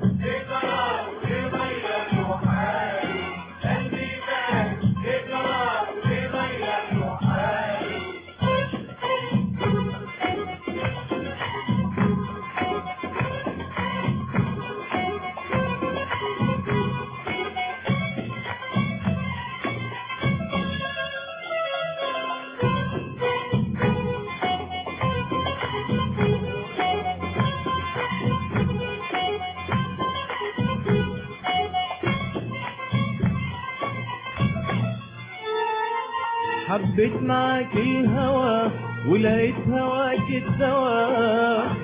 حبيت معاك الهوى ولقيت هواك الدواء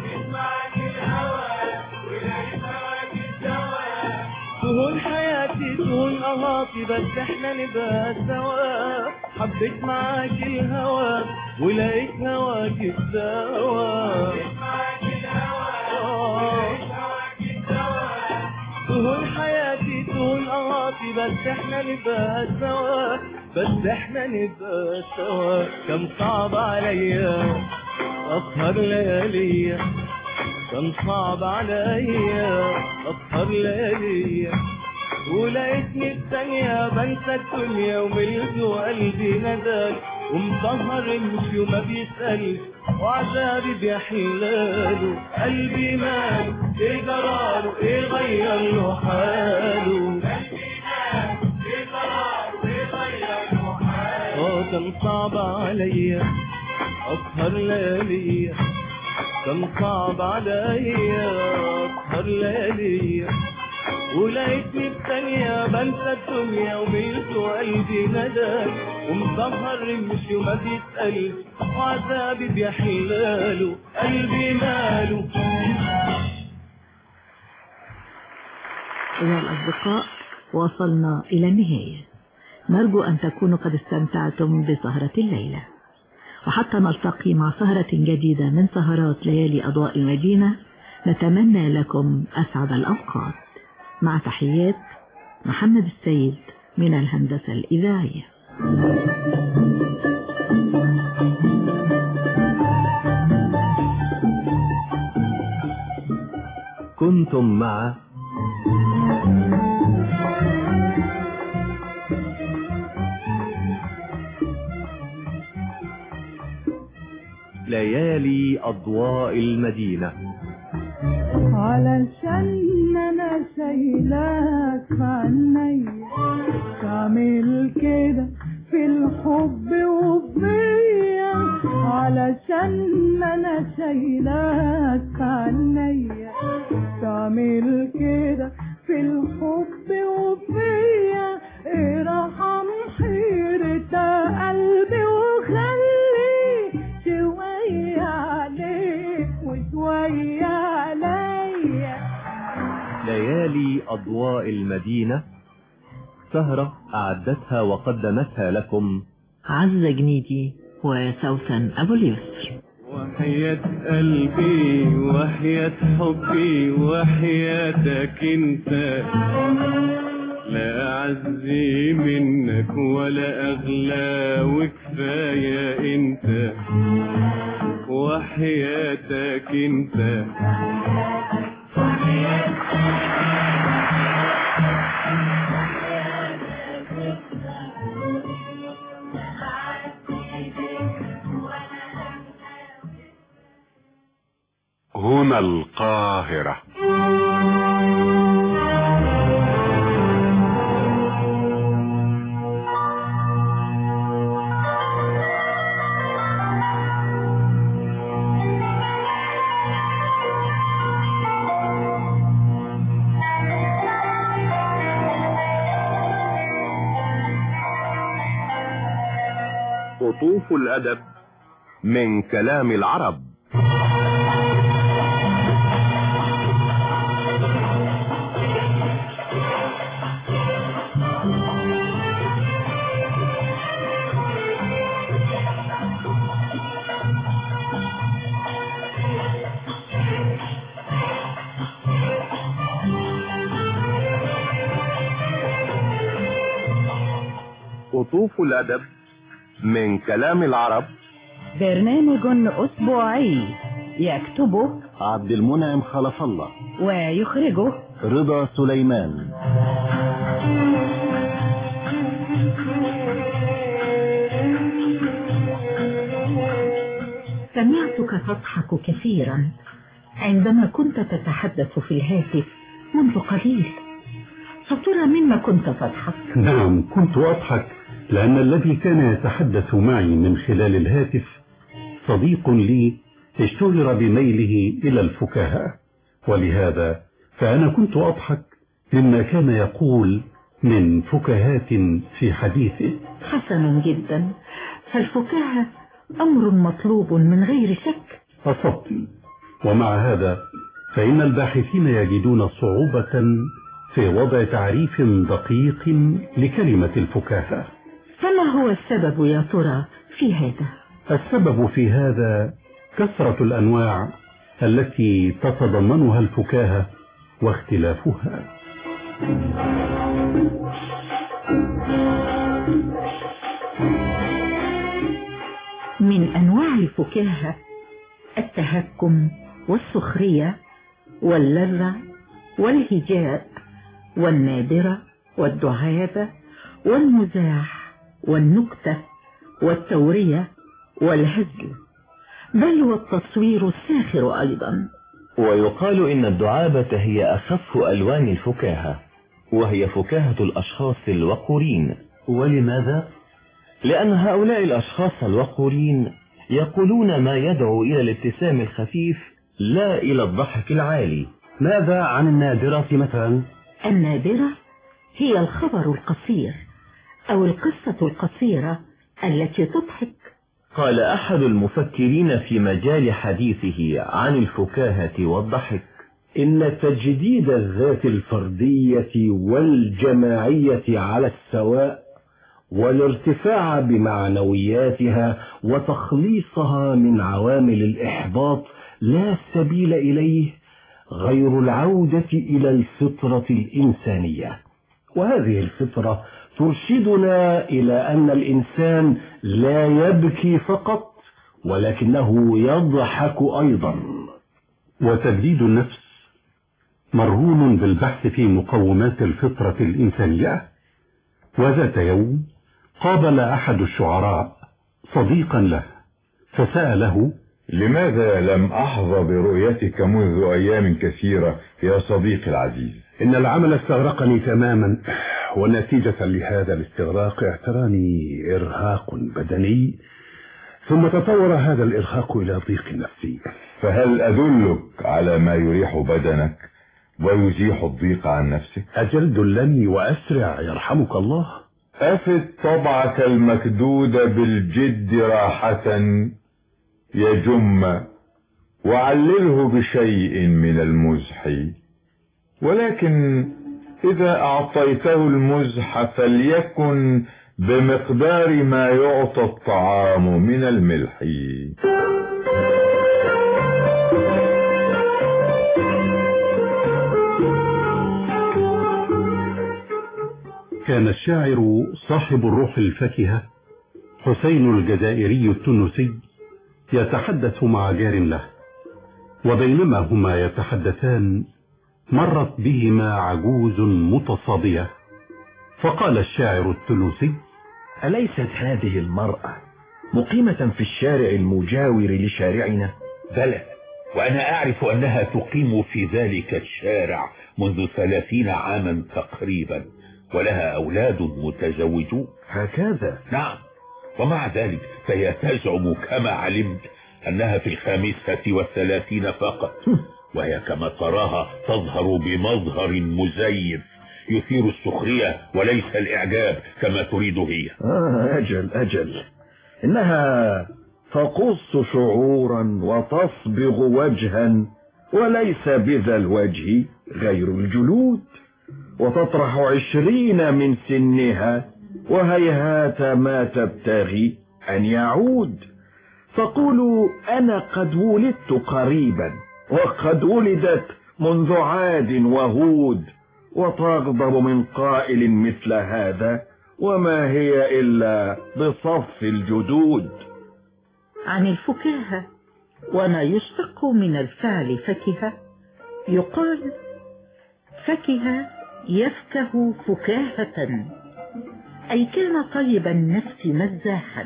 تهون حياتي تهون قهاتي بس احنا نبقى سوا حبيت معاك الهوى ولقيت هواك الدواء آه. تهون حياتي تهون قهاتي بس احنا نبقى سوا بس احنا نبقى سوا كان صعب عليا اسهر ليالي كان صعب عليا اسهر ليالي ولقيتني الثانية بنسى الدنيا وملك وقلبي ندل ومسهر يمشي وما بيسألش وعذابي بيحلاله قلبي ماله ايه جراله ايه غير له حاله اه كان صعب عليا اسهر ليالي كان صعب عليا اسهر ليالي ولقيتني في ثانية بنسى الدنيا وملك وقلبي ندى ومسهر يمشي وما بيسألش وعذابي بيحلاله قلبي ماله أيها الأصدقاء وصلنا إلى النهاية نرجو أن تكونوا قد استمتعتم بسهرة الليلة وحتى نلتقي مع سهرة جديدة من سهرات ليالي أضواء المدينة نتمنى لكم أسعد الأوقات مع تحيات محمد السيد من الهندسة الإذاعية كنتم مع ليالي أضواء المدينة علشان انا شايلاك في عينيا تعمل كده في الحب وفيا علشان انا شايلاك عنيا تعمل كده في الحب وفيا ارحم حيرة قلبي وخلي شوية عليك وشوية عليا ليالي أضواء المدينة سهرة أعدتها وقدمتها لكم عزة جنيدي وسوسن أبو اليسر وحياة قلبي وحياة حبي وحياتك انت لا أعزي منك ولا أغلى وكفاية انت وحياتك انت هنا القاهرة قطوف الأدب من كلام العرب قطوف الأدب من كلام العرب برنامج أسبوعي يكتبه عبد المنعم خلف الله ويخرجه رضا سليمان سمعتك تضحك كثيرا عندما كنت تتحدث في الهاتف منذ قليل فترى مما كنت تضحك نعم كنت أضحك لأن الذي كان يتحدث معي من خلال الهاتف صديق لي اشتهر بميله إلى الفكاهة ولهذا فأنا كنت أضحك مما كان يقول من فكاهات في حديثه حسنا جدا فالفكاهة أمر مطلوب من غير شك أصبت ومع هذا فإن الباحثين يجدون صعوبة في وضع تعريف دقيق لكلمة الفكاهة فما هو السبب يا ترى في هذا السبب في هذا كثرة الأنواع التي تتضمنها الفكاهة واختلافها من أنواع الفكاهة التهكم والسخرية واللذة والهجاء والنادرة والدعابة والمزاح والنكتة والتورية والهزل بل والتصوير الساخر أيضا ويقال إن الدعابة هي أخف ألوان الفكاهة وهي فكاهة الأشخاص الوقورين ولماذا؟ لأن هؤلاء الأشخاص الوقورين يقولون ما يدعو إلى الابتسام الخفيف لا إلى الضحك العالي ماذا عن النادرة مثلا؟ النادرة هي الخبر القصير أو القصة القصيرة التي تضحك قال أحد المفكرين في مجال حديثه عن الفكاهة والضحك إن تجديد الذات الفردية والجماعية على السواء والارتفاع بمعنوياتها وتخليصها من عوامل الإحباط لا سبيل إليه غير العودة إلى الفطرة الإنسانية وهذه الفطرة ترشدنا إلى أن الإنسان لا يبكي فقط ولكنه يضحك أيضا وتجديد النفس مرهون بالبحث في مقومات الفطرة الإنسانية وذات يوم قابل أحد الشعراء صديقا له فسأله لماذا لم أحظى برؤيتك منذ أيام كثيرة يا صديقي العزيز إن العمل استغرقني تماما ونتيجة لهذا الاستغراق اعتراني إرهاق بدني ثم تطور هذا الإرهاق إلى ضيق نفسي فهل أدلك على ما يريح بدنك ويزيح الضيق عن نفسك أجل دلني وأسرع يرحمك الله أفد طبعك المكدود بالجد راحة يجم وعلله بشيء من المزح ولكن إذا أعطيته المزح فليكن بمقدار ما يعطى الطعام من الملح كان الشاعر صاحب الروح الفكهة حسين الجزائري التونسي يتحدث مع جار له وبينما هما يتحدثان مرت بهما عجوز متصابية فقال الشاعر التونسي أليست هذه المرأة مقيمة في الشارع المجاور لشارعنا بلى وأنا أعرف أنها تقيم في ذلك الشارع منذ ثلاثين عاما تقريبا ولها أولاد متزوجون هكذا نعم ومع ذلك فهي تزعم كما علمت أنها في الخامسة والثلاثين فقط وهي كما تراها تظهر بمظهر مزيف يثير السخرية وليس الإعجاب كما تريد هي آه أجل أجل إنها تقص شعورا وتصبغ وجها وليس بذا الوجه غير الجلود وتطرح عشرين من سنها وهيهات ما تبتغي أن يعود تقول أنا قد ولدت قريبا وقد ولدت منذ عاد وهود وتغضب من قائل مثل هذا وما هي إلا بصف الجدود عن الفكاهة وما يشتق من الفعل فكهة يقال فكه يفكه فكاهة أي كان طيب النفس مزاحا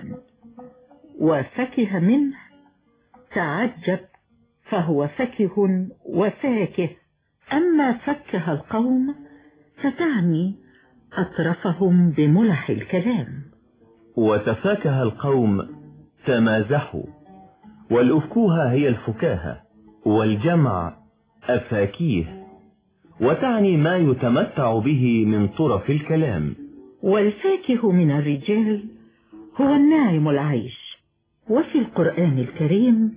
وفكه منه تعجب فهو فكه وفاكه أما فكه القوم فتعني أطرفهم بملح الكلام وتفاكه القوم تمازحوا والأفكوهة هي الفكاهة والجمع أفاكيه وتعني ما يتمتع به من طرف الكلام والفاكه من الرجال هو الناعم العيش وفي القرآن الكريم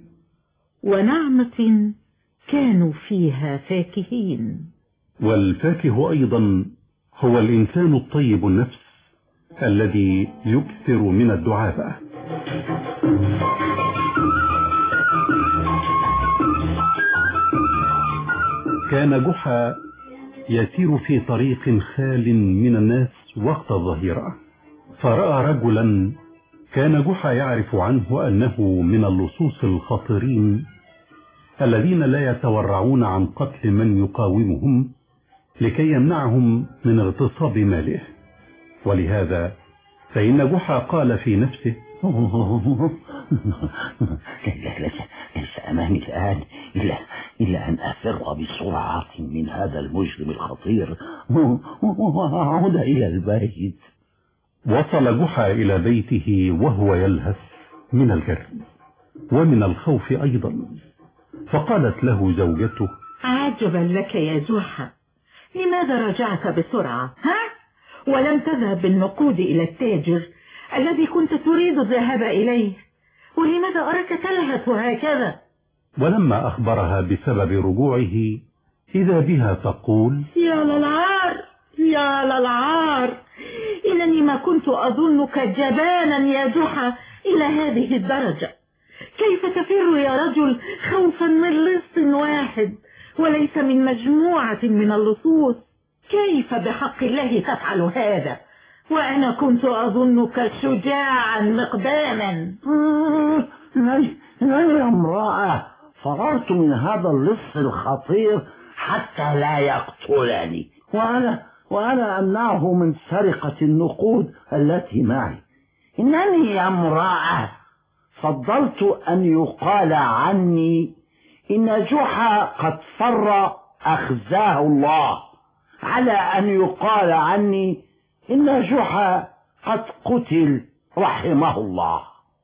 ونعمة كانوا فيها فاكهين والفاكه أيضا هو الإنسان الطيب النفس الذي يكثر من الدعابة كان جحا يسير في طريق خال من الناس وقت الظهيرة فرأى رجلا كان جحا يعرف عنه أنه من اللصوص الخطيرين الذين لا يتورعون عن قتل من يقاومهم لكي يمنعهم من اغتصاب ماله ولهذا فإن جحا قال في نفسه ليس أمامي الآن إلا, إلا أن أفر بسرعة من هذا المجرم الخطير وأعود إلى البيت وصل جحا إلى بيته وهو يلهث من الجري ومن الخوف أيضا فقالت له زوجته عجبا لك يا جحا لماذا رجعت بسرعة ها؟ ولم تذهب بالنقود إلى التاجر الذي كنت تريد الذهاب إليه ولماذا أراك تلهث هكذا ولما أخبرها بسبب رجوعه إذا بها تقول يا للعار يا للعار إنني ما كنت أظنك جبانا يا جحا إلى هذه الدرجة كيف تفر يا رجل خوفا من لص واحد وليس من مجموعة من اللصوص كيف بحق الله تفعل هذا وأنا كنت أظنك شجاعا مقداما يا امرأة فررت من هذا اللص الخطير حتى لا يقتلني وأنا وأنا أمنعه من سرقة النقود التي معي إنني يا امرأة فضلت أن يقال عني إن جحا قد فر أخزاه الله على أن يقال عني إن جحا قد قتل رحمه الله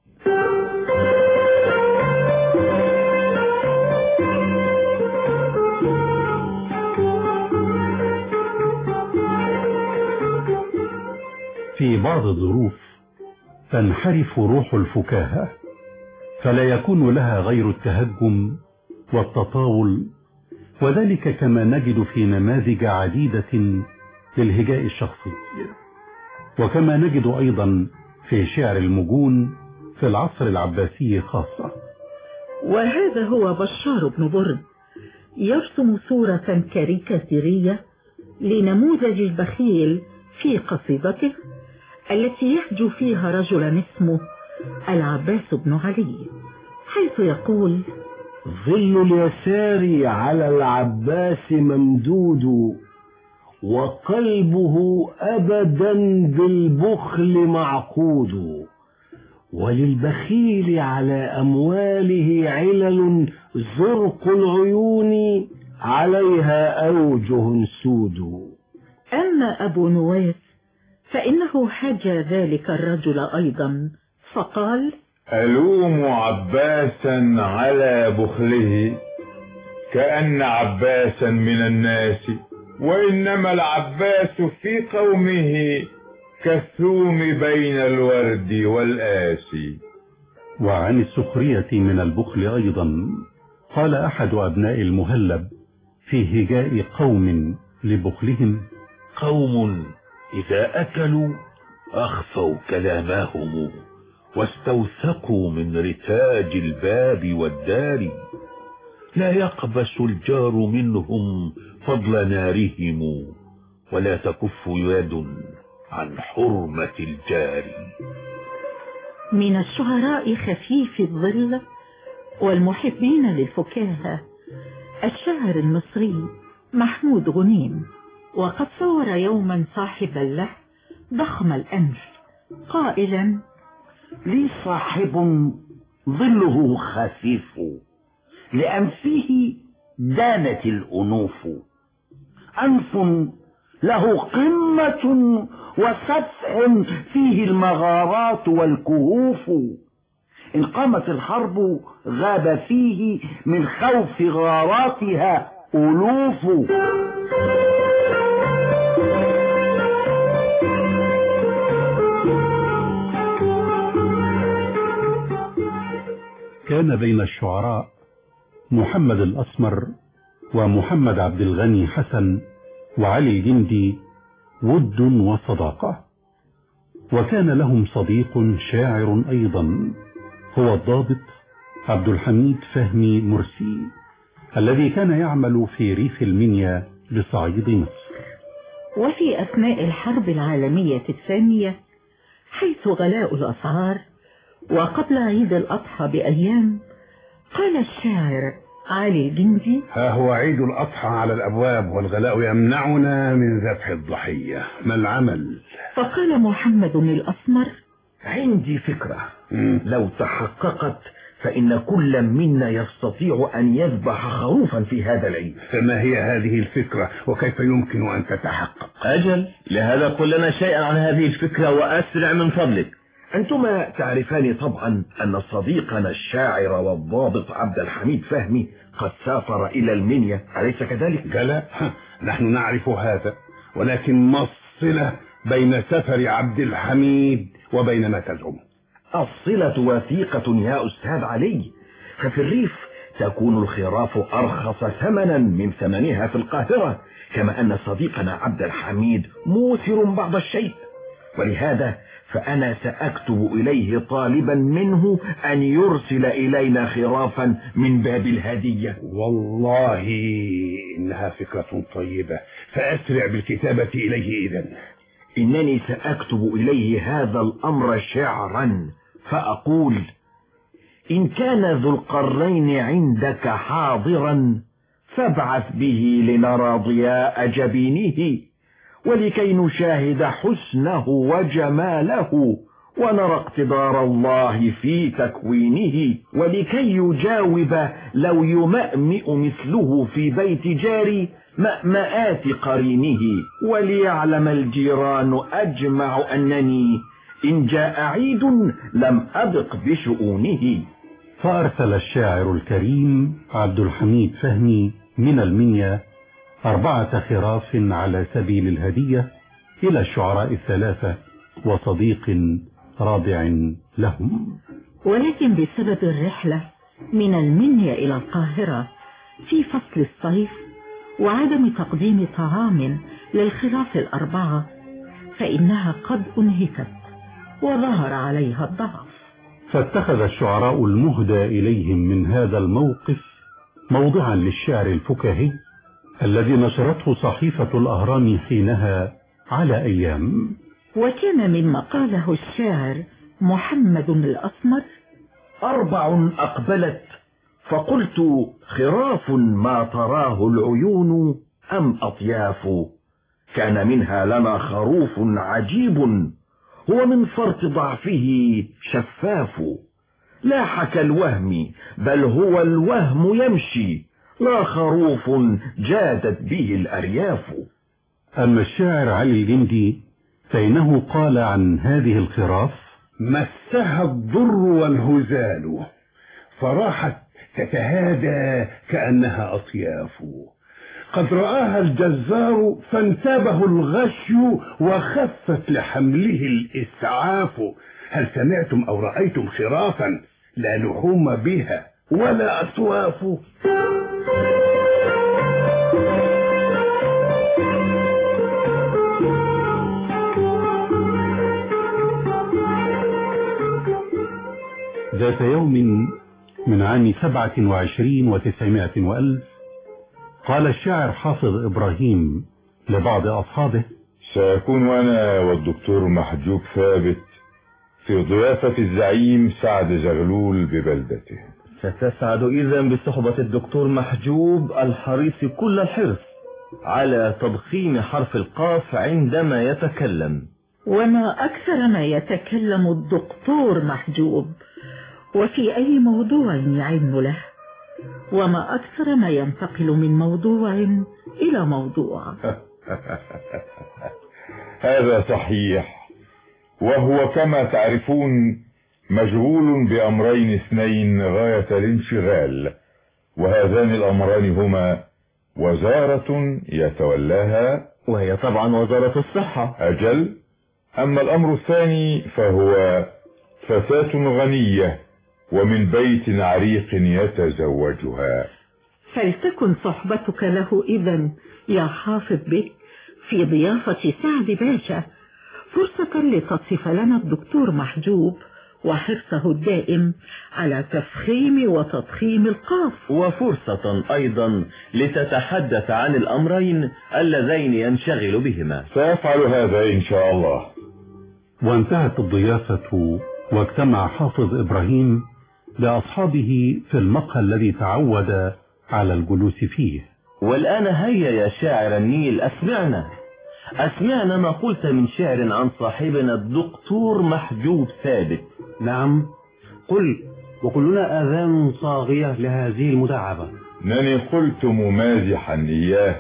في بعض الظروف تنحرف روح الفكاهة فلا يكون لها غير التهجم والتطاول وذلك كما نجد في نماذج عديدة للهجاء الشخصي وكما نجد أيضا في شعر المجون في العصر العباسي خاصة وهذا هو بشار بن برد يرسم صورة كاريكاتيرية لنموذج البخيل في قصيدته التي يهجو فيها رجلا اسمه العباس بن علي حيث يقول ظل اليسار على العباس ممدود وقلبه أبدا بالبخل معقود وللبخيل على أمواله علل زرق العيون عليها أوجه سود أما أبو نواس فإنه حجى ذلك الرجل أيضا فقال ألوم عباسا على بخله كأن عباسا من الناس وإنما العباس في قومه كالثوم بين الورد والآسي وعن السخرية من البخل أيضا قال أحد أبناء المهلب في هجاء قوم لبخلهم قوم إذا أكلوا أخفوا كلامهم واستوثقوا من رتاج الباب والدار لا يقبس الجار منهم فضل نارهم ولا تكف يد عن حرمة الجار من الشعراء خفيف الظل والمحبين للفكاهة الشاعر المصري محمود غنيم وقد صور يوما صاحبا له ضخم الأنف قائلا لي صاحب ظله خفيف لأنفه دانت الأنوف أنف له قمة وسفح فيه المغارات والكهوف إن قامت الحرب غاب فيه من خوف غاراتها ألوف كان بين الشعراء محمد الأسمر ومحمد عبد الغني حسن وعلي الجندي ود وصداقة وكان لهم صديق شاعر أيضا هو الضابط عبد الحميد فهمي مرسي الذي كان يعمل في ريف المنيا بصعيد مصر وفي أثناء الحرب العالمية الثانية حيث غلاء الأسعار وقبل عيد الأضحى بأيام قال الشاعر علي الجندي ها هو عيد الأضحى على الأبواب والغلاء يمنعنا من ذبح الضحية ما العمل فقال محمد الأسمر عندي فكرة لو تحققت فإن كل منا يستطيع أن يذبح خروفا في هذا العيد فما هي هذه الفكرة وكيف يمكن أن تتحقق أجل لهذا قل لنا شيئا عن هذه الفكرة وأسرع من فضلك أنتما تعرفان طبعا أن صديقنا الشاعر والضابط عبد الحميد فهمي قد سافر إلى المنيا أليس كذلك؟ لا نحن نعرف هذا ولكن ما الصلة بين سفر عبد الحميد وبين ما تزعم الصلة وثيقة يا أستاذ علي ففي الريف تكون الخراف أرخص ثمنا من ثمنها في القاهرة كما أن صديقنا عبد الحميد موثر بعض الشيء ولهذا فأنا سأكتب إليه طالبا منه أن يرسل إلينا خرافا من باب الهدية والله إنها فكرة طيبة فأسرع بالكتابة إليه إذا إنني سأكتب إليه هذا الأمر شعرا فأقول إن كان ذو القرين عندك حاضرا فابعث به لنرى ضياء جبينه ولكي نشاهد حسنه وجماله ونرى اقتدار الله في تكوينه ولكي يجاوب لو يمأمئ مثله في بيت جاري مأمآت قرينه وليعلم الجيران أجمع أنني إن جاء عيد لم أبق بشؤونه فأرسل الشاعر الكريم عبد الحميد فهمي من المنيا أربعة خراف على سبيل الهدية إلى الشعراء الثلاثة وصديق رابع لهم ولكن بسبب الرحلة من المنيا إلى القاهرة في فصل الصيف وعدم تقديم طعام للخراف الأربعة فإنها قد أنهكت وظهر عليها الضعف فاتخذ الشعراء المهدى إليهم من هذا الموقف موضعا للشعر الفكاهي الذي نشرته صحيفة الأهرام حينها على أيام وكان مما قاله الشاعر محمد الأسمر أربع أقبلت فقلت خراف ما تراه العيون أم أطياف كان منها لنا خروف عجيب هو من فرط ضعفه شفاف لاح كالوهم بل هو الوهم يمشي لا خروف جادت به الأرياف أما الشاعر علي الجندي فإنه قال عن هذه الخراف مسها الضر والهزال فراحت تتهادى كأنها أطياف قد رآها الجزار فانتابه الغشي وخفت لحمله الإسعاف هل سمعتم أو رأيتم خرافا لا لحوم بها ولا أصواف ذات يوم من عام سبعة وعشرين وتسعمائة وألف قال الشاعر حافظ إبراهيم لبعض أصحابه سيكون أنا والدكتور محجوب ثابت في ضيافة الزعيم سعد زغلول ببلدته ستسعد إذا بصحبة الدكتور محجوب الحريص كل الحرص على تضخيم حرف القاف عندما يتكلم وما أكثر ما يتكلم الدكتور محجوب وفي أي موضوع يعن له وما أكثر ما ينتقل من موضوع إلى موضوع هذا صحيح وهو كما تعرفون مشغول بأمرين اثنين غاية الانشغال وهذان الأمران هما وزارة يتولاها وهي طبعا وزارة الصحة أجل أما الأمر الثاني فهو فتاة غنية ومن بيت عريق يتزوجها فلتكن صحبتك له إذا يا حافظ بك في ضيافة سعد باشا فرصة لتصف لنا الدكتور محجوب وحرصه الدائم على تفخيم وتضخيم القاف وفرصة أيضا لتتحدث عن الأمرين اللذين ينشغل بهما سيفعل هذا إن شاء الله وانتهت الضيافة واجتمع حافظ إبراهيم لأصحابه في المقهى الذي تعود على الجلوس فيه والآن هيا يا شاعر النيل أسمعنا أسمعنا ما قلت من شعر عن صاحبنا الدكتور محجوب ثابت نعم قل وكلنا آذان صاغية لهذه المداعبة إنني قلت ممازحا إياه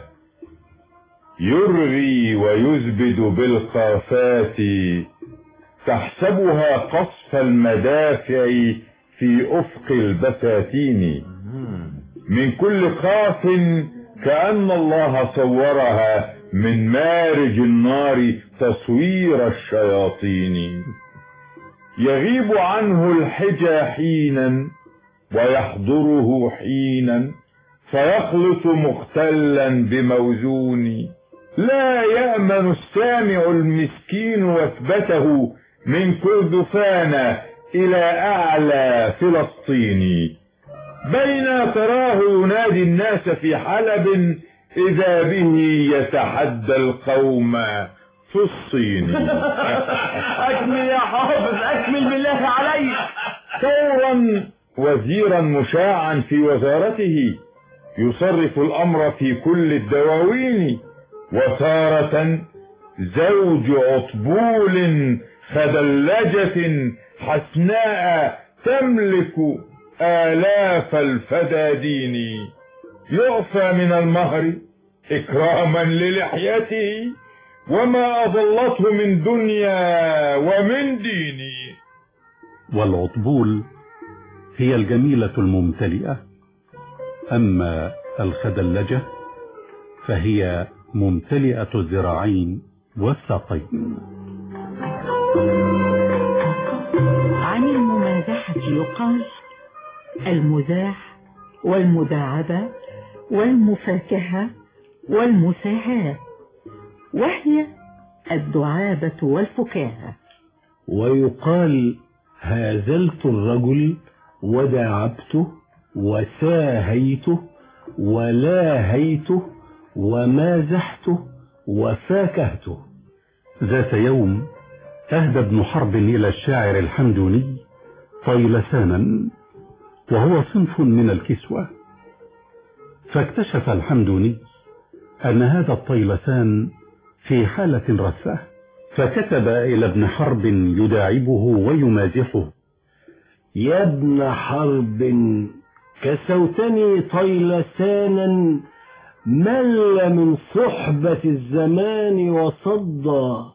يرغي ويزبد بالقافات تحسبها قصف المدافع في أفق البساتين من كل قاف كأن الله صورها من مارج النار تصوير الشياطين يغيب عنه الحجى حينا ويحضره حينا فيخلط مختلا بموزون لا يأمن السامع المسكين وثبته من كردفان إلى أعلى فلسطين بين تراه ينادي الناس في حلب إذا به يتحدى القوم في الصين أكمل يا حافظ أكمل بالله عليك ثورا وزيرا مشاعا في وزارته يصرف الأمر في كل الدواوين وتارة زوج عطبول خدلجة حسناء تملك آلاف الفدادين يعفى من المهر إكراما للحيته وما أضلته من دنيا ومن ديني والعطبول هي الجميلة الممتلئة أما الخدلجة فهي ممتلئة الذراعين والساقين عن الممازحة يقال المزاح والمداعبة والمفاكهة والمساهاة وهي الدعابة والفكاهة ويقال هازلت الرجل وداعبته وساهيته ولاهيته ومازحته وفاكهته ذات يوم أهدى ابن حرب إلى الشاعر الحمدوني طيلسانا وهو صنف من الكسوة فاكتشف الحمدوني أن هذا الطيلسان في حالة رثة فكتب إلى ابن حرب يداعبه ويمازحه يا ابن حرب كسوتني طيلسانا مل من صحبة الزمان وصدى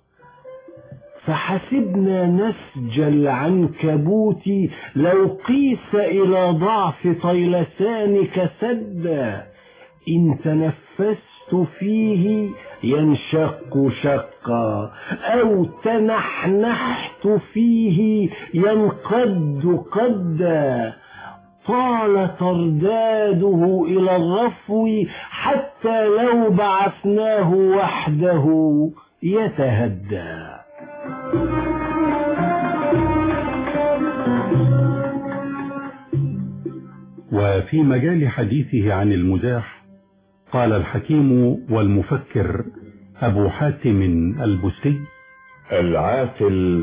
فحسبنا نسج العنكبوت لو قيس إلى ضعف طيلسانك سدا إن تنفست فيه ينشق شقا أو تنحنحت فيه ينقد قدا طال ترداده إلى الرفو حتى لو بعثناه وحده يتهدى وفي مجال حديثه عن المزاح قال الحكيم والمفكر أبو حاتم البستي العاقل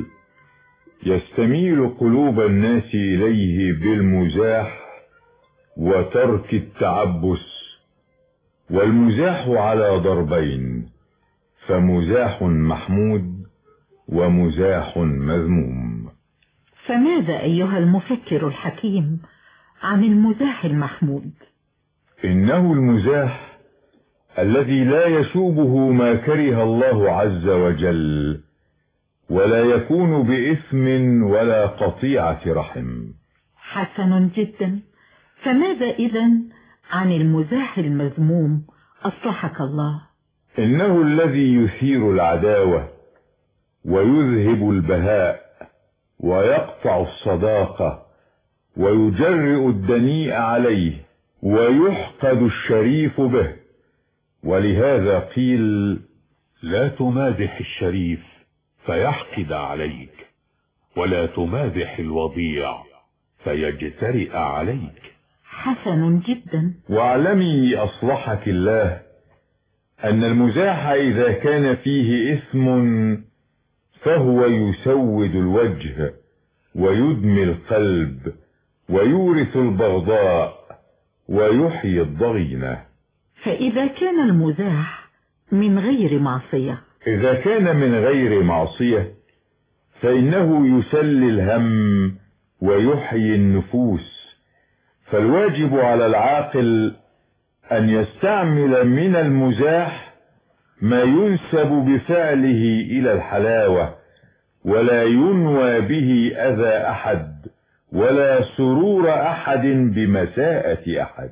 يستميل قلوب الناس إليه بالمزاح وترك التعبس والمزاح على ضربين فمزاح محمود ومزاح مذموم فماذا أيها المفكر الحكيم عن المزاح المحمود إنه المزاح الذي لا يشوبه ما كره الله عز وجل ولا يكون بإثم ولا قطيعة رحم حسن جدا فماذا إذا عن المزاح المذموم أصلحك الله إنه الذي يثير العداوة ويذهب البهاء ويقطع الصداقة ويجرئ الدنيء عليه ويحقد الشريف به ولهذا قيل لا تمازح الشريف فيحقد عليك ولا تمازح الوضيع فيجترئ عليك حسن جدا واعلمي أصلحك الله أن المزاح إذا كان فيه إثم فهو يسود الوجه ويدمي القلب ويورث البغضاء ويحيي الضغينة فإذا كان المزاح من غير معصية إذا كان من غير معصية فإنه يسلي الهم ويحيي النفوس فالواجب على العاقل أن يستعمل من المزاح ما ينسب بفعله إلى الحلاوة ولا ينوى به أذى أحد ولا سرور أحد بمساءة أحد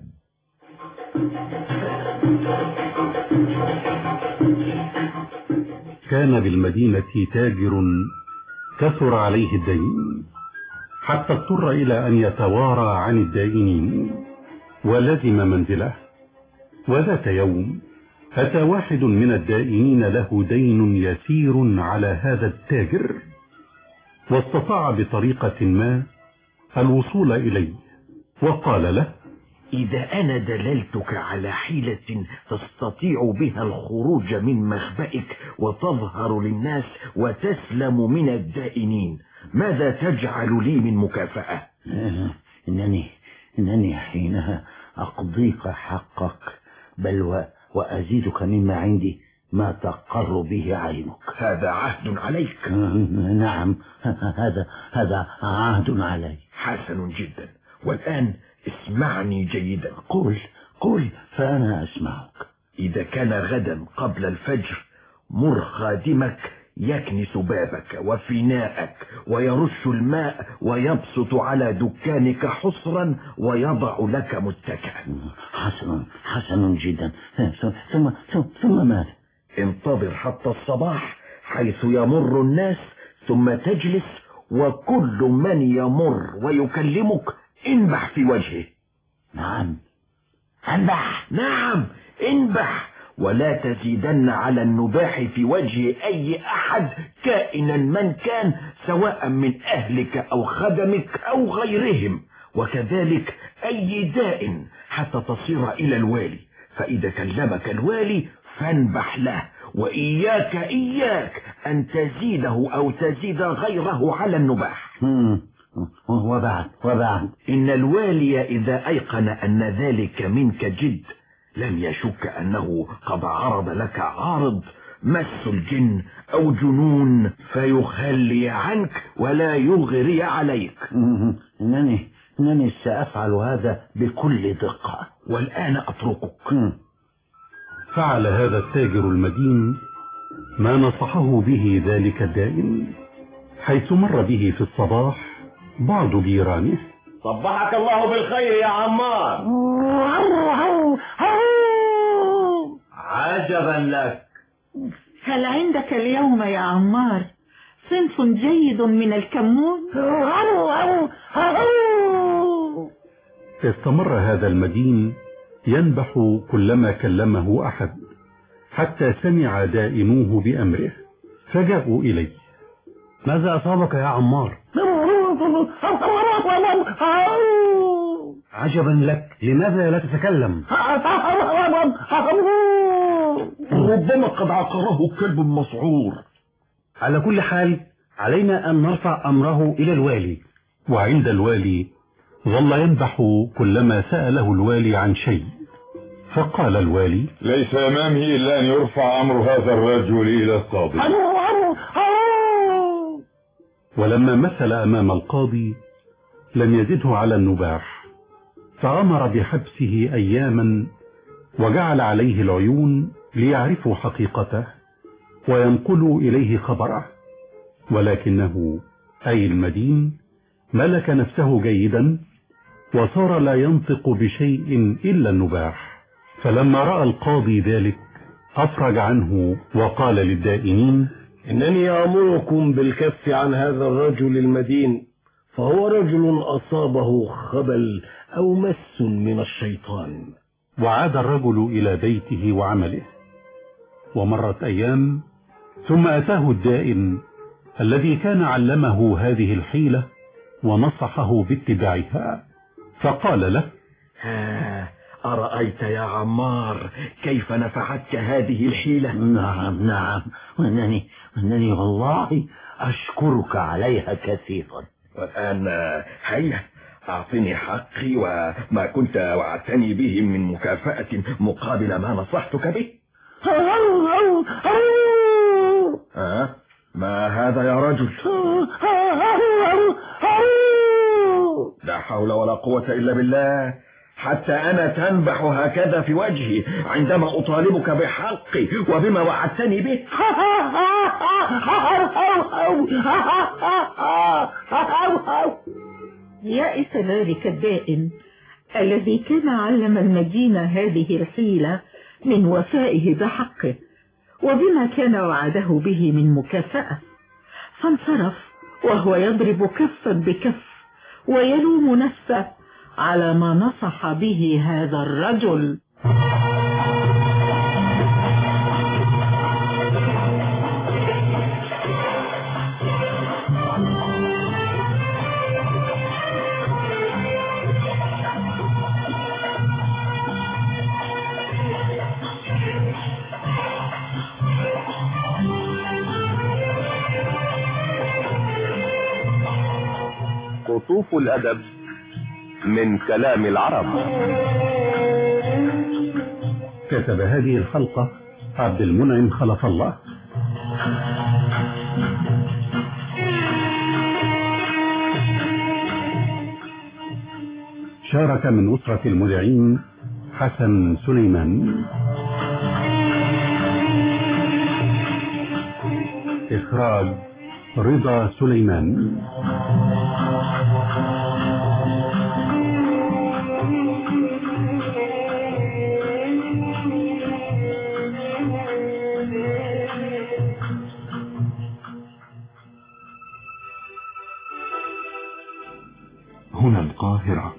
كان بالمدينة تاجر كثر عليه الدين حتى اضطر إلى أن يتوارى عن الدائنين ولزم منزله وذات يوم أتى واحد من الدائنين له دين يسير على هذا التاجر واستطاع بطريقة ما الوصول إليه وقال له إذا أنا دللتك على حيلة تستطيع بها الخروج من مخبئك وتظهر للناس وتسلم من الدائنين ماذا تجعل لي من مكافأة إنني إنني حينها أقضيك حقك بل و... وأزيدك مما عندي ما تقر به عينك هذا عهد عليك نعم هذا هذا عهد علي حسن جدا والآن اسمعني جيدا قل قل فأنا أسمعك إذا كان غدا قبل الفجر مر خادمك يكنس بابك وفناءك ويرش الماء ويبسط على دكانك حصرا ويضع لك متكئا حسن حسن جدا ثم ثم ثم, ثم ماذا انتظر حتى الصباح حيث يمر الناس ثم تجلس وكل من يمر ويكلمك انبح في وجهه نعم انبح نعم انبح ولا تزيدن على النباح في وجه اي احد كائنا من كان سواء من اهلك او خدمك او غيرهم وكذلك اي داء حتى تصير الى الوالي فاذا كلمك الوالي فانبح له واياك اياك ان تزيده او تزيد غيره على النباح وبعد وبعد ان الوالي اذا ايقن ان ذلك منك جد لم يشك انه قد عرض لك عارض مس الجن او جنون فيخلي عنك ولا يغري عليك انني انني سافعل هذا بكل دقه والان اتركك فعل هذا التاجر المدين ما نصحه به ذلك الدائم حيث مر به في الصباح بعض جيرانه صبحك الله بالخير يا عمار عجبا لك هل عندك اليوم يا عمار صنف جيد من الكمون استمر هذا المدين ينبح كلما كلمه أحد حتى سمع دائموه بأمره فجاءوا إليه ماذا أصابك يا عمار عجبا لك لماذا لا تتكلم ربما قد عقره كلب مسعور على كل حال علينا أن نرفع أمره إلى الوالي وعند الوالي ظل ينبح كلما سأله الوالي عن شيء فقال الوالي ليس أمامه إلا أن يرفع أمر هذا الرجل إلى القاضي ولما مثل أمام القاضي لم يزده على النباح فأمر بحبسه أياما وجعل عليه العيون ليعرفوا حقيقته وينقلوا إليه خبره ولكنه أي المدين ملك نفسه جيدا وصار لا ينطق بشيء إلا النباح فلما رأى القاضي ذلك أفرج عنه وقال للدائنين إنني أمركم بالكف عن هذا الرجل المدين فهو رجل أصابه خبل أو مس من الشيطان وعاد الرجل إلى بيته وعمله ومرت أيام ثم أتاه الدائن الذي كان علمه هذه الحيلة ونصحه باتباعها فقال له ها أرأيت يا عمار كيف نفعتك هذه الحيلة نعم نعم وأنني وأنني والله أشكرك عليها كثيرا والآن هيا أعطني حقي وما كنت وعدتني به من مكافأة مقابل ما نصحتك به ها ما هذا يا رجل لا حول ولا قوة إلا بالله حتى أنا تنبح هكذا في وجهي عندما أطالبك بحقي وبما وعدتني به يائس ذلك الدائن الذي كان علم المدينة هذه الحيلة من وفائه بحقه وبما كان وعده به من مكافأة فانصرف وهو يضرب كفا بكف ويلوم نفسه على ما نصح به هذا الرجل قطوف الأدب من كلام العرب كتب هذه الحلقة عبد المنعم خلف الله شارك من أسرة المذيعين حسن سليمان إخراج رضا سليمان هنا القاهرة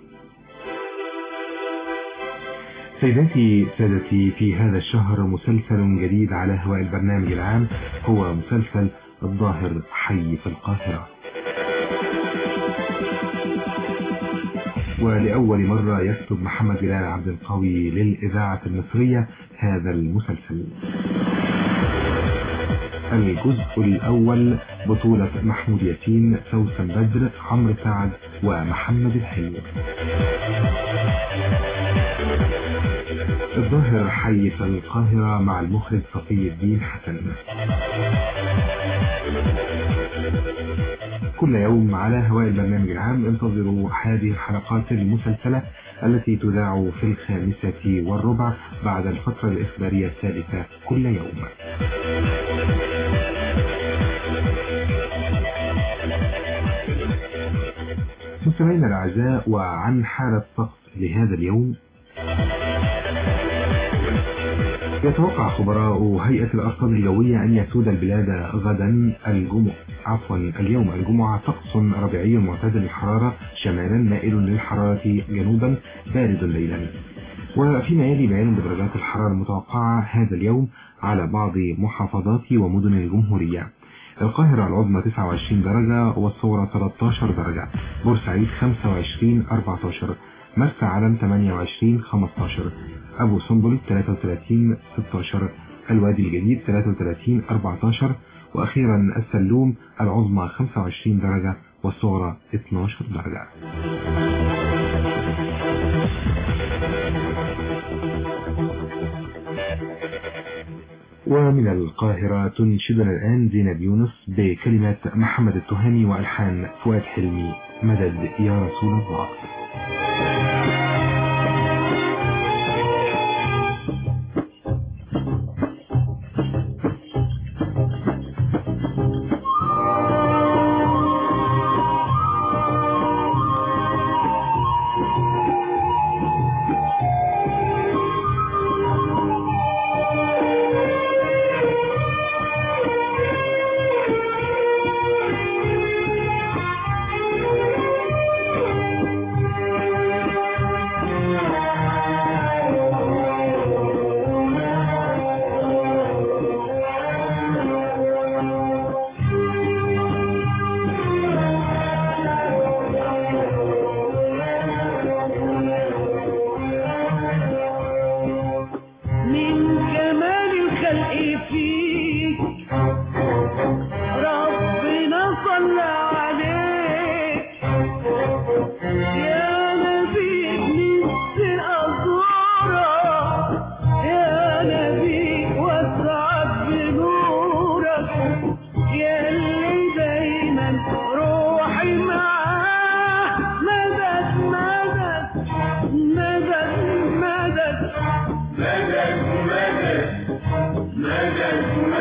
سيداتي سادتي في هذا الشهر مسلسل جديد على هواء البرنامج العام هو مسلسل الظاهر حي في القاهرة ولأول مرة يكتب محمد جلال عبد القوي للإذاعة المصرية هذا المسلسل الجزء الأول بطولة محمود ياسين سوسن بدر عمرو سعد ومحمد الحلو الظاهر حي في القاهرة مع المخرج صفي الدين حسن كل يوم على هواء البرنامج العام انتظروا هذه الحلقات المسلسلة التي تذاع في الخامسة والربع بعد الفترة الإخبارية الثالثة كل يوم مستمعينا الأعزاء وعن حالة طقس لهذا اليوم يتوقع خبراء هيئة الأرصاد الجوية أن يسود البلاد غدا الجمعة عفوا اليوم الجمعة طقس ربيعي معتدل الحرارة شمالا مائل للحرارة جنوبا بارد ليلا وفيما يلي بيان بدرجات الحرارة المتوقعة هذا اليوم على بعض محافظات ومدن الجمهورية القاهرة العظمى 29 درجة والصورة 13 درجة بورسعيد 25 14 مرسى علم 28 15 أبو سنبل 33 16 الوادي الجديد 33 14 وأخيرا السلوم العظمى 25 درجة والصغرى 12 درجة ومن القاهرة تنشدنا الآن زينب يونس بكلمات محمد التهامي وألحان فؤاد حلمي مدد يا رسول الله من جمال الخلق فيك ربنا صلى عليك يا نبي نفسي أزورك يا نبي واسعد بنورك يا اللي دايما روحي معاه مدد مدد مدد مدد مدد مدد مدد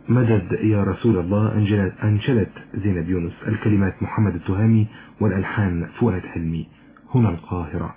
مدد يا رسول الله أنجلت أنشدت زينب يونس الكلمات محمد التهامي والألحان فؤاد حلمي هنا القاهرة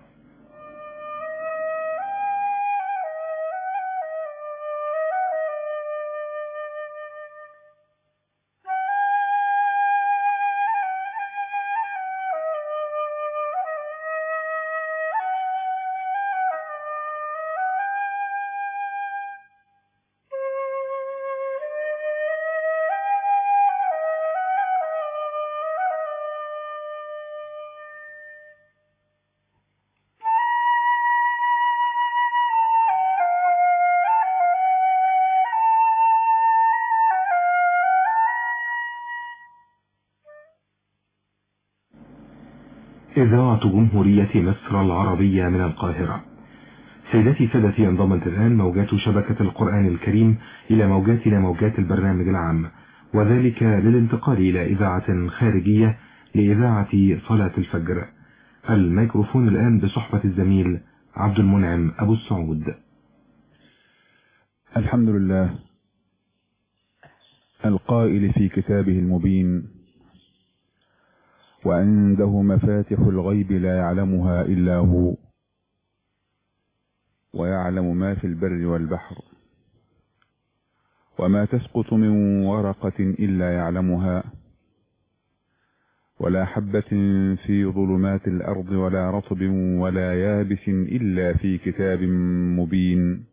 إذاعة جمهورية مصر العربية من القاهرة سيدتي سادتي انضمت الآن موجات شبكة القرآن الكريم إلى موجاتنا موجات البرنامج العام وذلك للانتقال إلى إذاعة خارجية لإذاعة صلاة الفجر الميكروفون الآن بصحبة الزميل عبد المنعم أبو السعود الحمد لله القائل في كتابه المبين وعنده مفاتح الغيب لا يعلمها إلا هو ويعلم ما في البر والبحر وما تسقط من ورقة إلا يعلمها ولا حبة في ظلمات الأرض ولا رطب ولا يابس إلا في كتاب مبين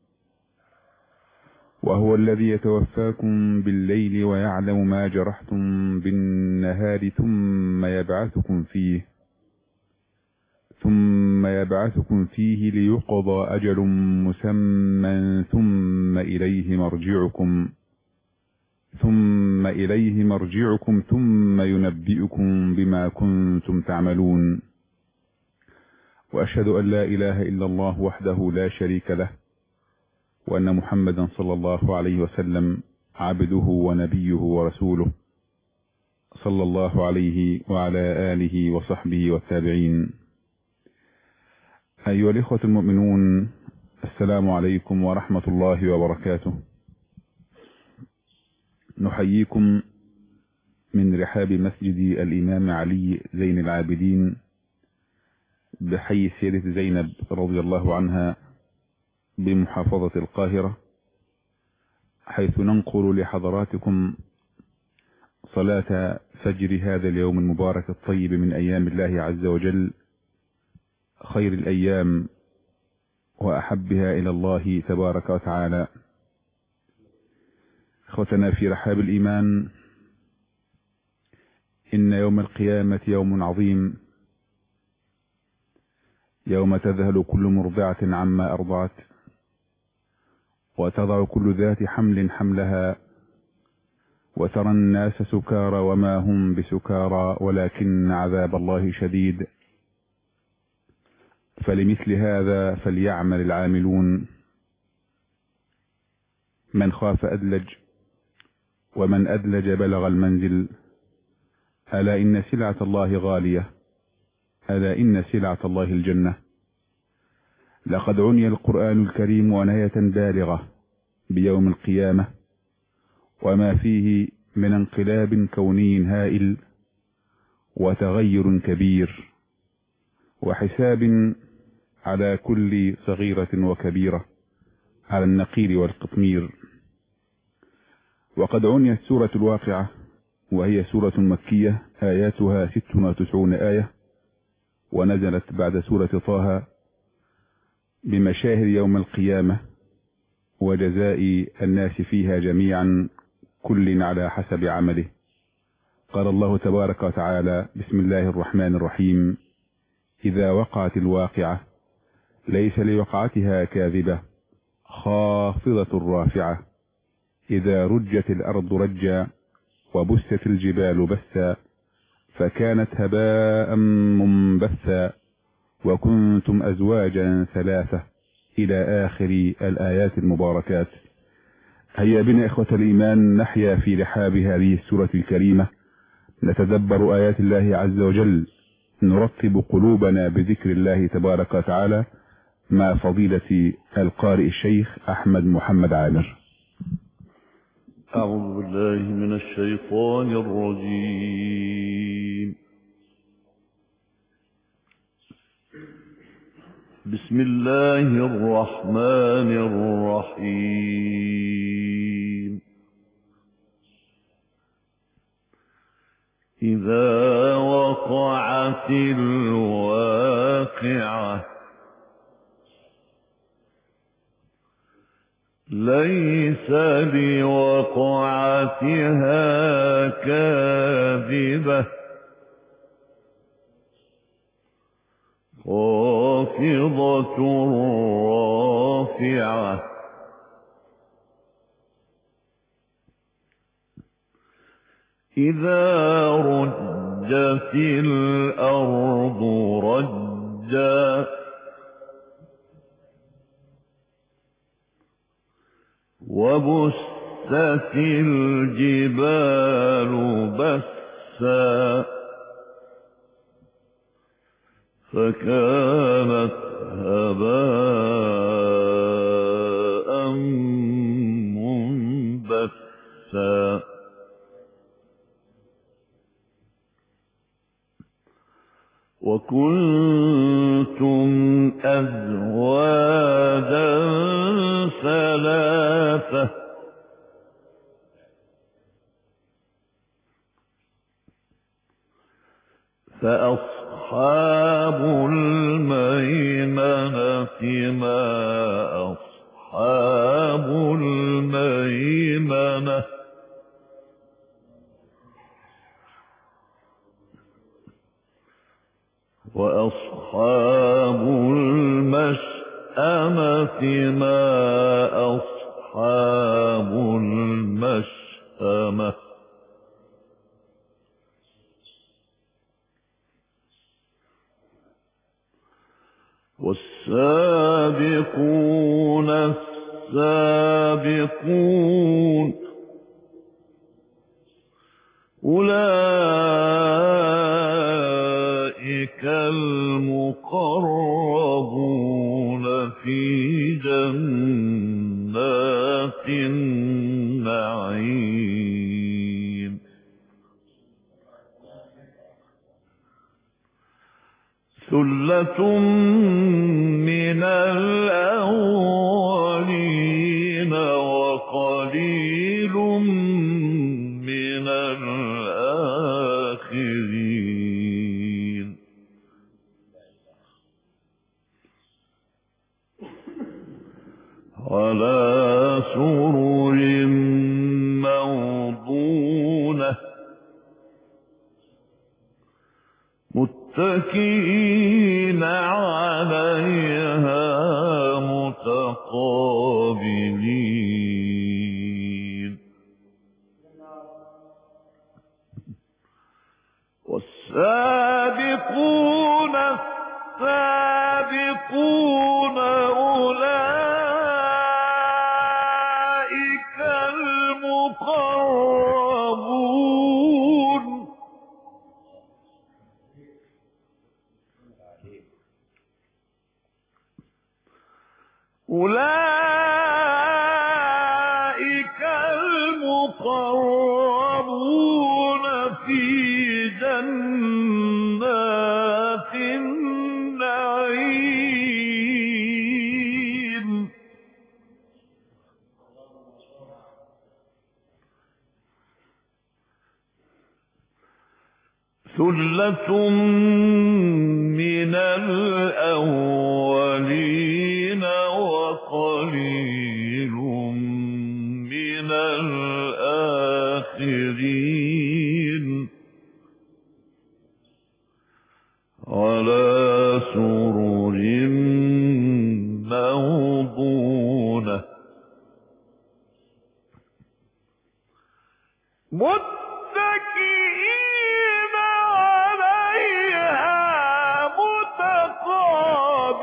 وهو الذي يتوفاكم بالليل ويعلم ما جرحتم بالنهار ثم يبعثكم فيه ثم يبعثكم فيه ليقضى أجل مسمى ثم إليه مرجعكم ثم إليه مرجعكم ثم ينبئكم بما كنتم تعملون وأشهد أن لا إله إلا الله وحده لا شريك له وأن محمدا صلى الله عليه وسلم عبده ونبيه ورسوله صلى الله عليه وعلى آله وصحبه والتابعين أيها الإخوة المؤمنون السلام عليكم ورحمة الله وبركاته نحييكم من رحاب مسجد الإمام علي زين العابدين بحي السيدة زينب رضي الله عنها بمحافظة القاهرة حيث ننقل لحضراتكم صلاة فجر هذا اليوم المبارك الطيب من أيام الله عز وجل خير الأيام وأحبها إلى الله تبارك وتعالى إخوتنا في رحاب الإيمان إن يوم القيامة يوم عظيم يوم تذهل كل مرضعة عما أرضعت وتضع كل ذات حمل حملها وترى الناس سكارى وما هم بسكارى ولكن عذاب الله شديد فلمثل هذا فليعمل العاملون من خاف أدلج ومن أدلج بلغ المنزل ألا إن سلعة الله غالية ألا إن سلعة الله الجنة لقد عني القرآن الكريم عناية بالغة بيوم القيامة وما فيه من انقلاب كوني هائل وتغير كبير وحساب على كل صغيرة وكبيرة على النقير والقطمير وقد عنيت سورة الواقعة وهي سورة مكية آياتها ست وتسعون آية ونزلت بعد سورة طه بمشاهد يوم القيامة وجزاء الناس فيها جميعا كل على حسب عمله قال الله تبارك وتعالى بسم الله الرحمن الرحيم إذا وقعت الواقعة ليس لوقعتها كاذبة خافضة رافعة إذا رجت الأرض رجا وبست الجبال بسا فكانت هباء منبثا وكنتم أزواجا ثلاثة إلى آخر الآيات المباركات هيا بنا إخوة الإيمان نحيا في رحاب هذه السورة الكريمة نتدبر آيات الله عز وجل نرتب قلوبنا بذكر الله تبارك وتعالى مع فضيلة القارئ الشيخ أحمد محمد عامر أعوذ بالله من الشيطان الرجيم بسم الله الرحمن الرحيم إذا وقعت الواقعة ليس لوقعتها كاذبة خافضة رافعة إذا رجت الأرض رجا وبست الجبال بسا فكانت هباء منبثا وكنتم أزواجا ثلاثة فأصحاب الميمنة ما أصحاب الميمنة وأصحاب المشأمة ما أصحاب المشأمة والسابقون السابقون أولئك المقربون في جنات النعيم ثلة من الأولين وقليل من الآخرين على سرر موضونة متكئين عليها متقابلين والسابقون السابقون أولئك المقربون أولئك المقربون في جنات النعيم ثلة من الأولين وقليل من الآخرين على سرر موضونة متكئين عليها متقابلين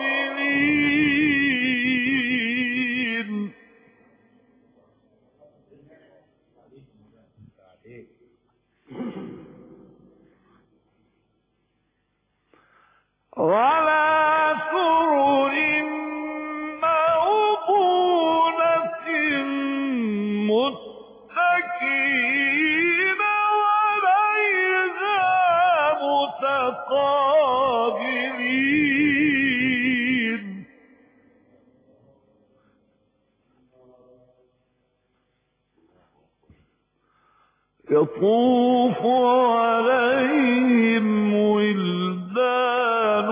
يطوف عليهم ولدان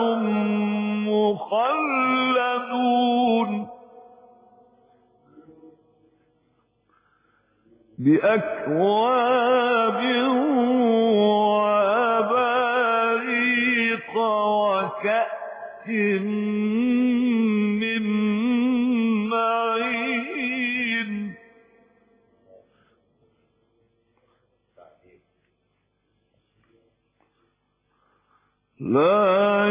مخلدون بأكواب وأباريق وكأس من معين لا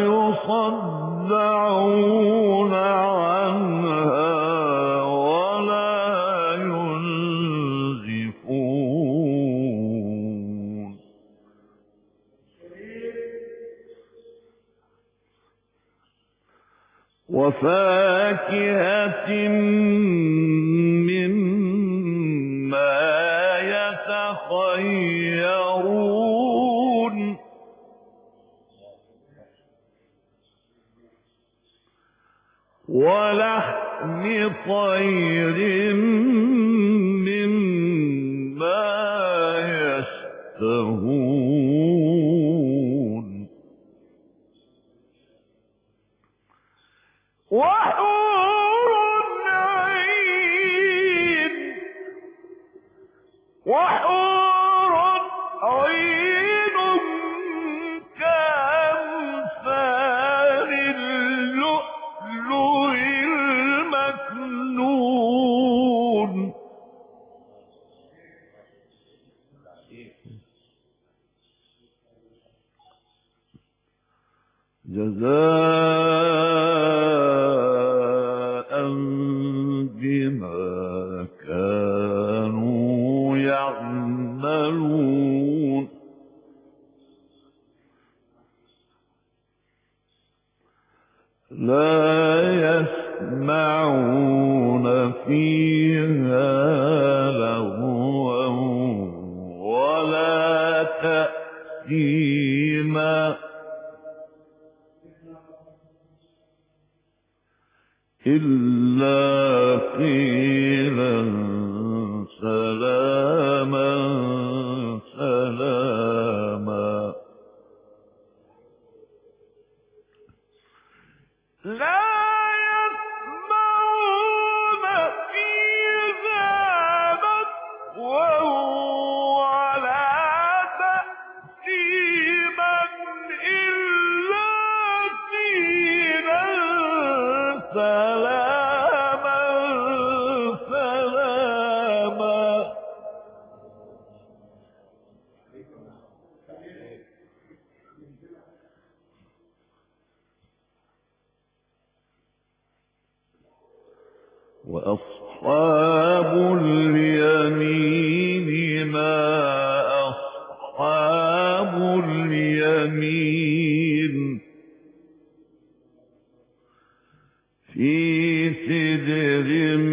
يصدعون عنها ولا ينزفون وفاكهة مما يتخيرون ولحم طير مما يشتهون وحور عين وحور عين كأمثال اللؤلؤ المكنون جزاء بما كانوا يعملون لا يسمعون فيها لغوا ولا تأثيما إلا قيلا سلاما سلاما لا يسمعون فيها لغوا ولا تأثيما إلا قيلا سلاما سلاما وأصحاب اليمين ما أصحاب اليمين في سدر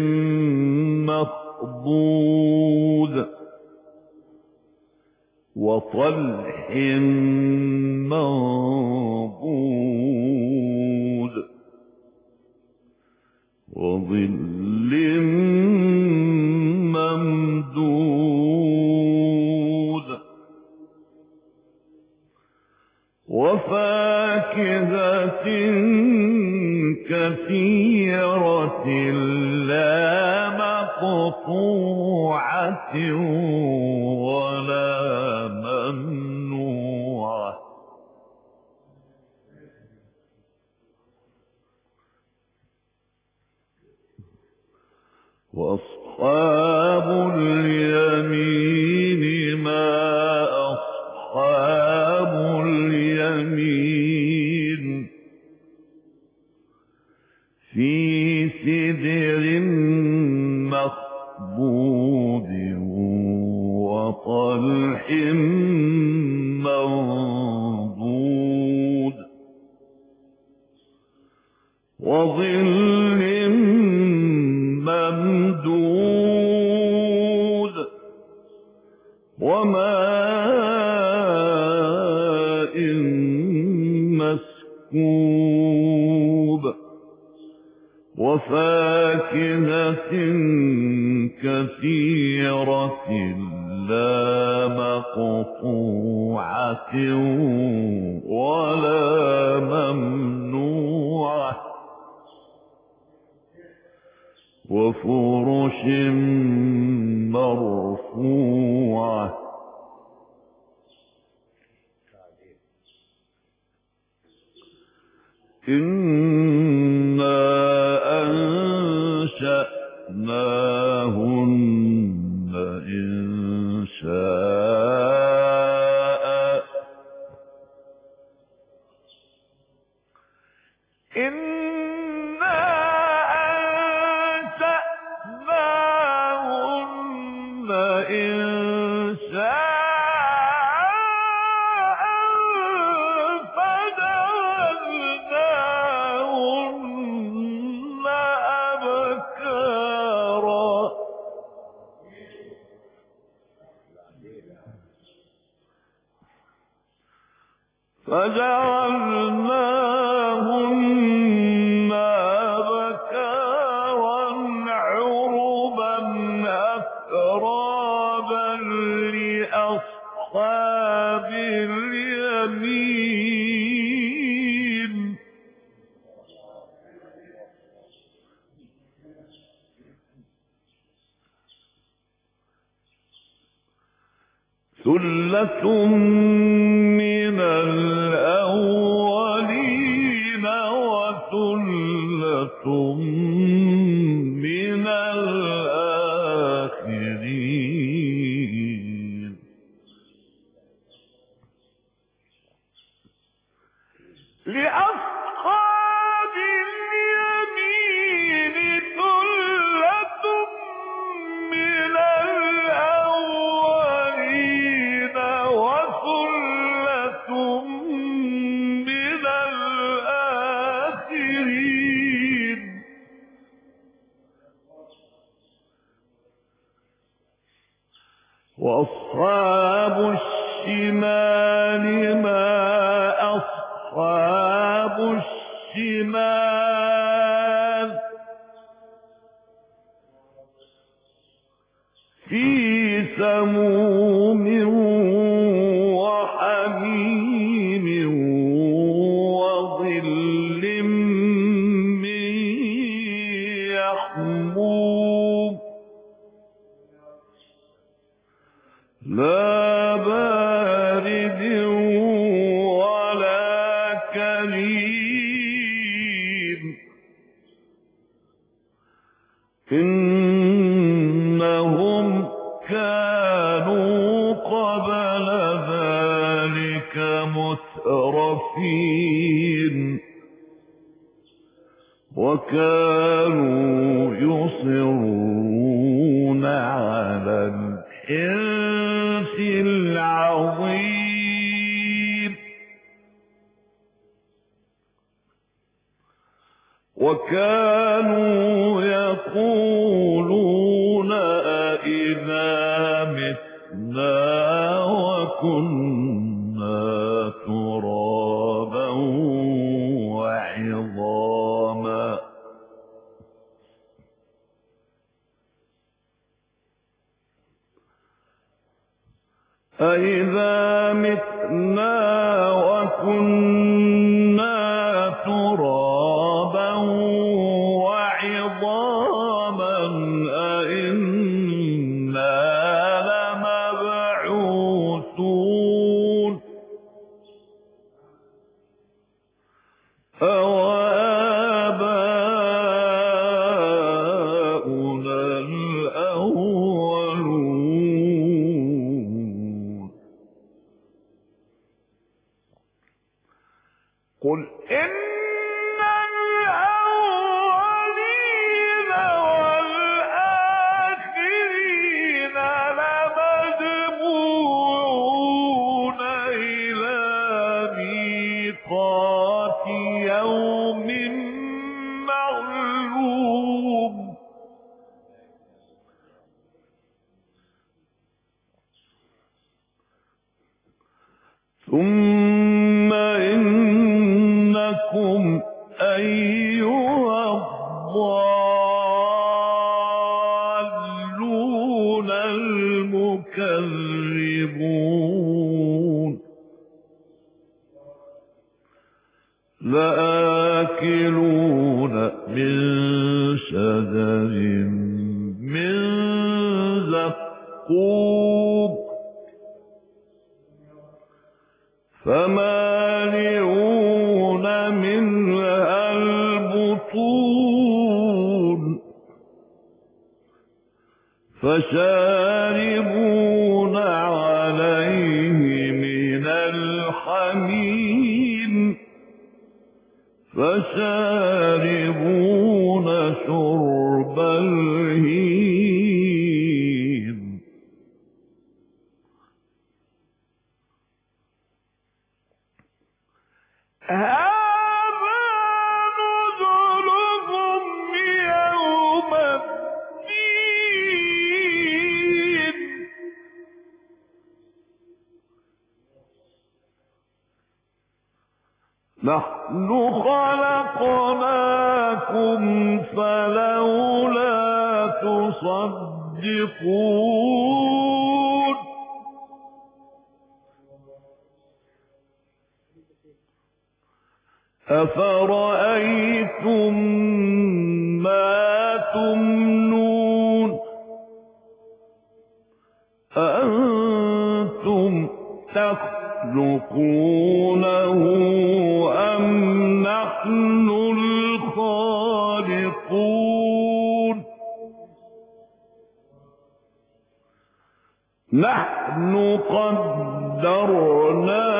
مخضود وطلح منضود وظل ممدود وفاكهة كثيرة لا مقطوعة ولا ممنوعة وأصحاب اليمين ما أصحاب اليمين في سدر مخبود وطلح منضود وظل ممدود وماء مسكوب وفاكهة كثيرة لا مقطوعة ولا ممنوعة وفرش مرفوعة إنا أنشأناهن إن شاء إنا أنشأناهن إن شاء فجعلناهن أبكارا فجعلناهن أبكارا عربا أترابا لأصحاب اليمين ثلة من الأولين وثلة من الآخرين لأصحاب اليمين ثلة من الأولين وثلة من الآخرين وأصحاب الشمال ما أصحاب الشمال في سموم وحميم وظل من يحموم لا بارد ولا كريم إنهم كانوا قبل ذلك مترفين وكانوا يصرون على الحنث العظيم وكانوا يقولون أئذا متنا وكنا ترابا وعظاما أئذا متنا وكنا ترابا وعظاما أئنا لمبعوثون أو آباؤنا الأولون قل إن الأولين والآخرين لمجموعون إلى ميقات يوم معلوم ثم إنكم أيها الضالون لآكلون من شجر من زقوم فمالئون منها البطون فشاربون عليه من الحميم فشاربون شرب الهيم هذا نزلهم يوم الدين نحن خلقناكم فلولا تصدقون أفرأيتم ما تمنون أأنتم تخلقونه أم نحن الخالقون نحن قدرنا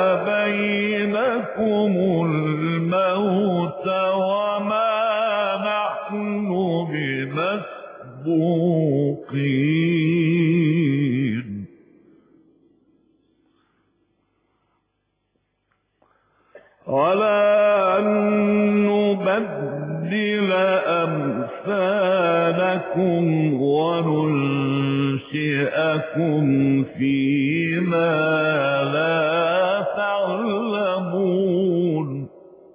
بينكم الموت وما نحن بمسبوقين ولا أن نبدل أمثالكم وننشئكم فيما لا تعلمون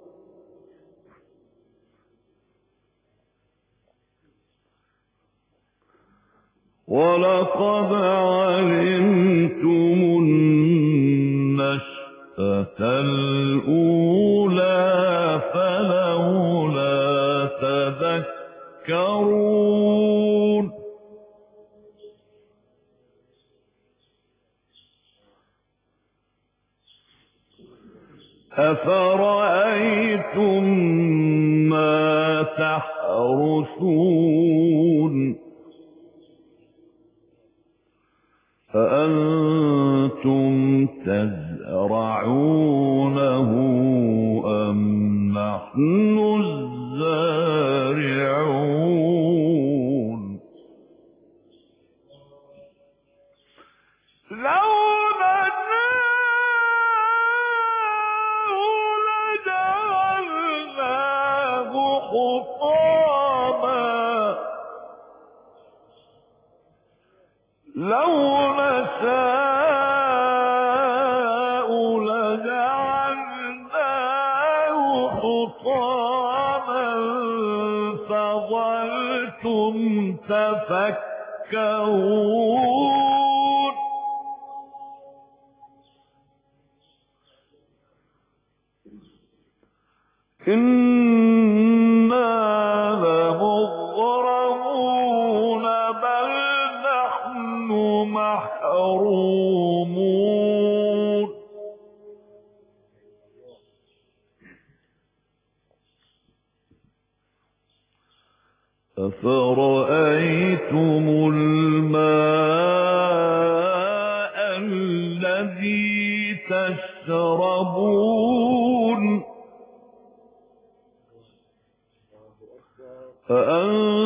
ولقد علمتم النشأة الأولى فلولا تذكرون أفرأيتم ما تحرثون أأنتم تزرعونه أم نحن الزارعون لو لجعلناه حطاما لو نشاء لجعلناه حطاما فظلتم تفكرون إنا لمغرمون بل نحن محرومون أفرأيتم الماء الذي تشربون أأنتم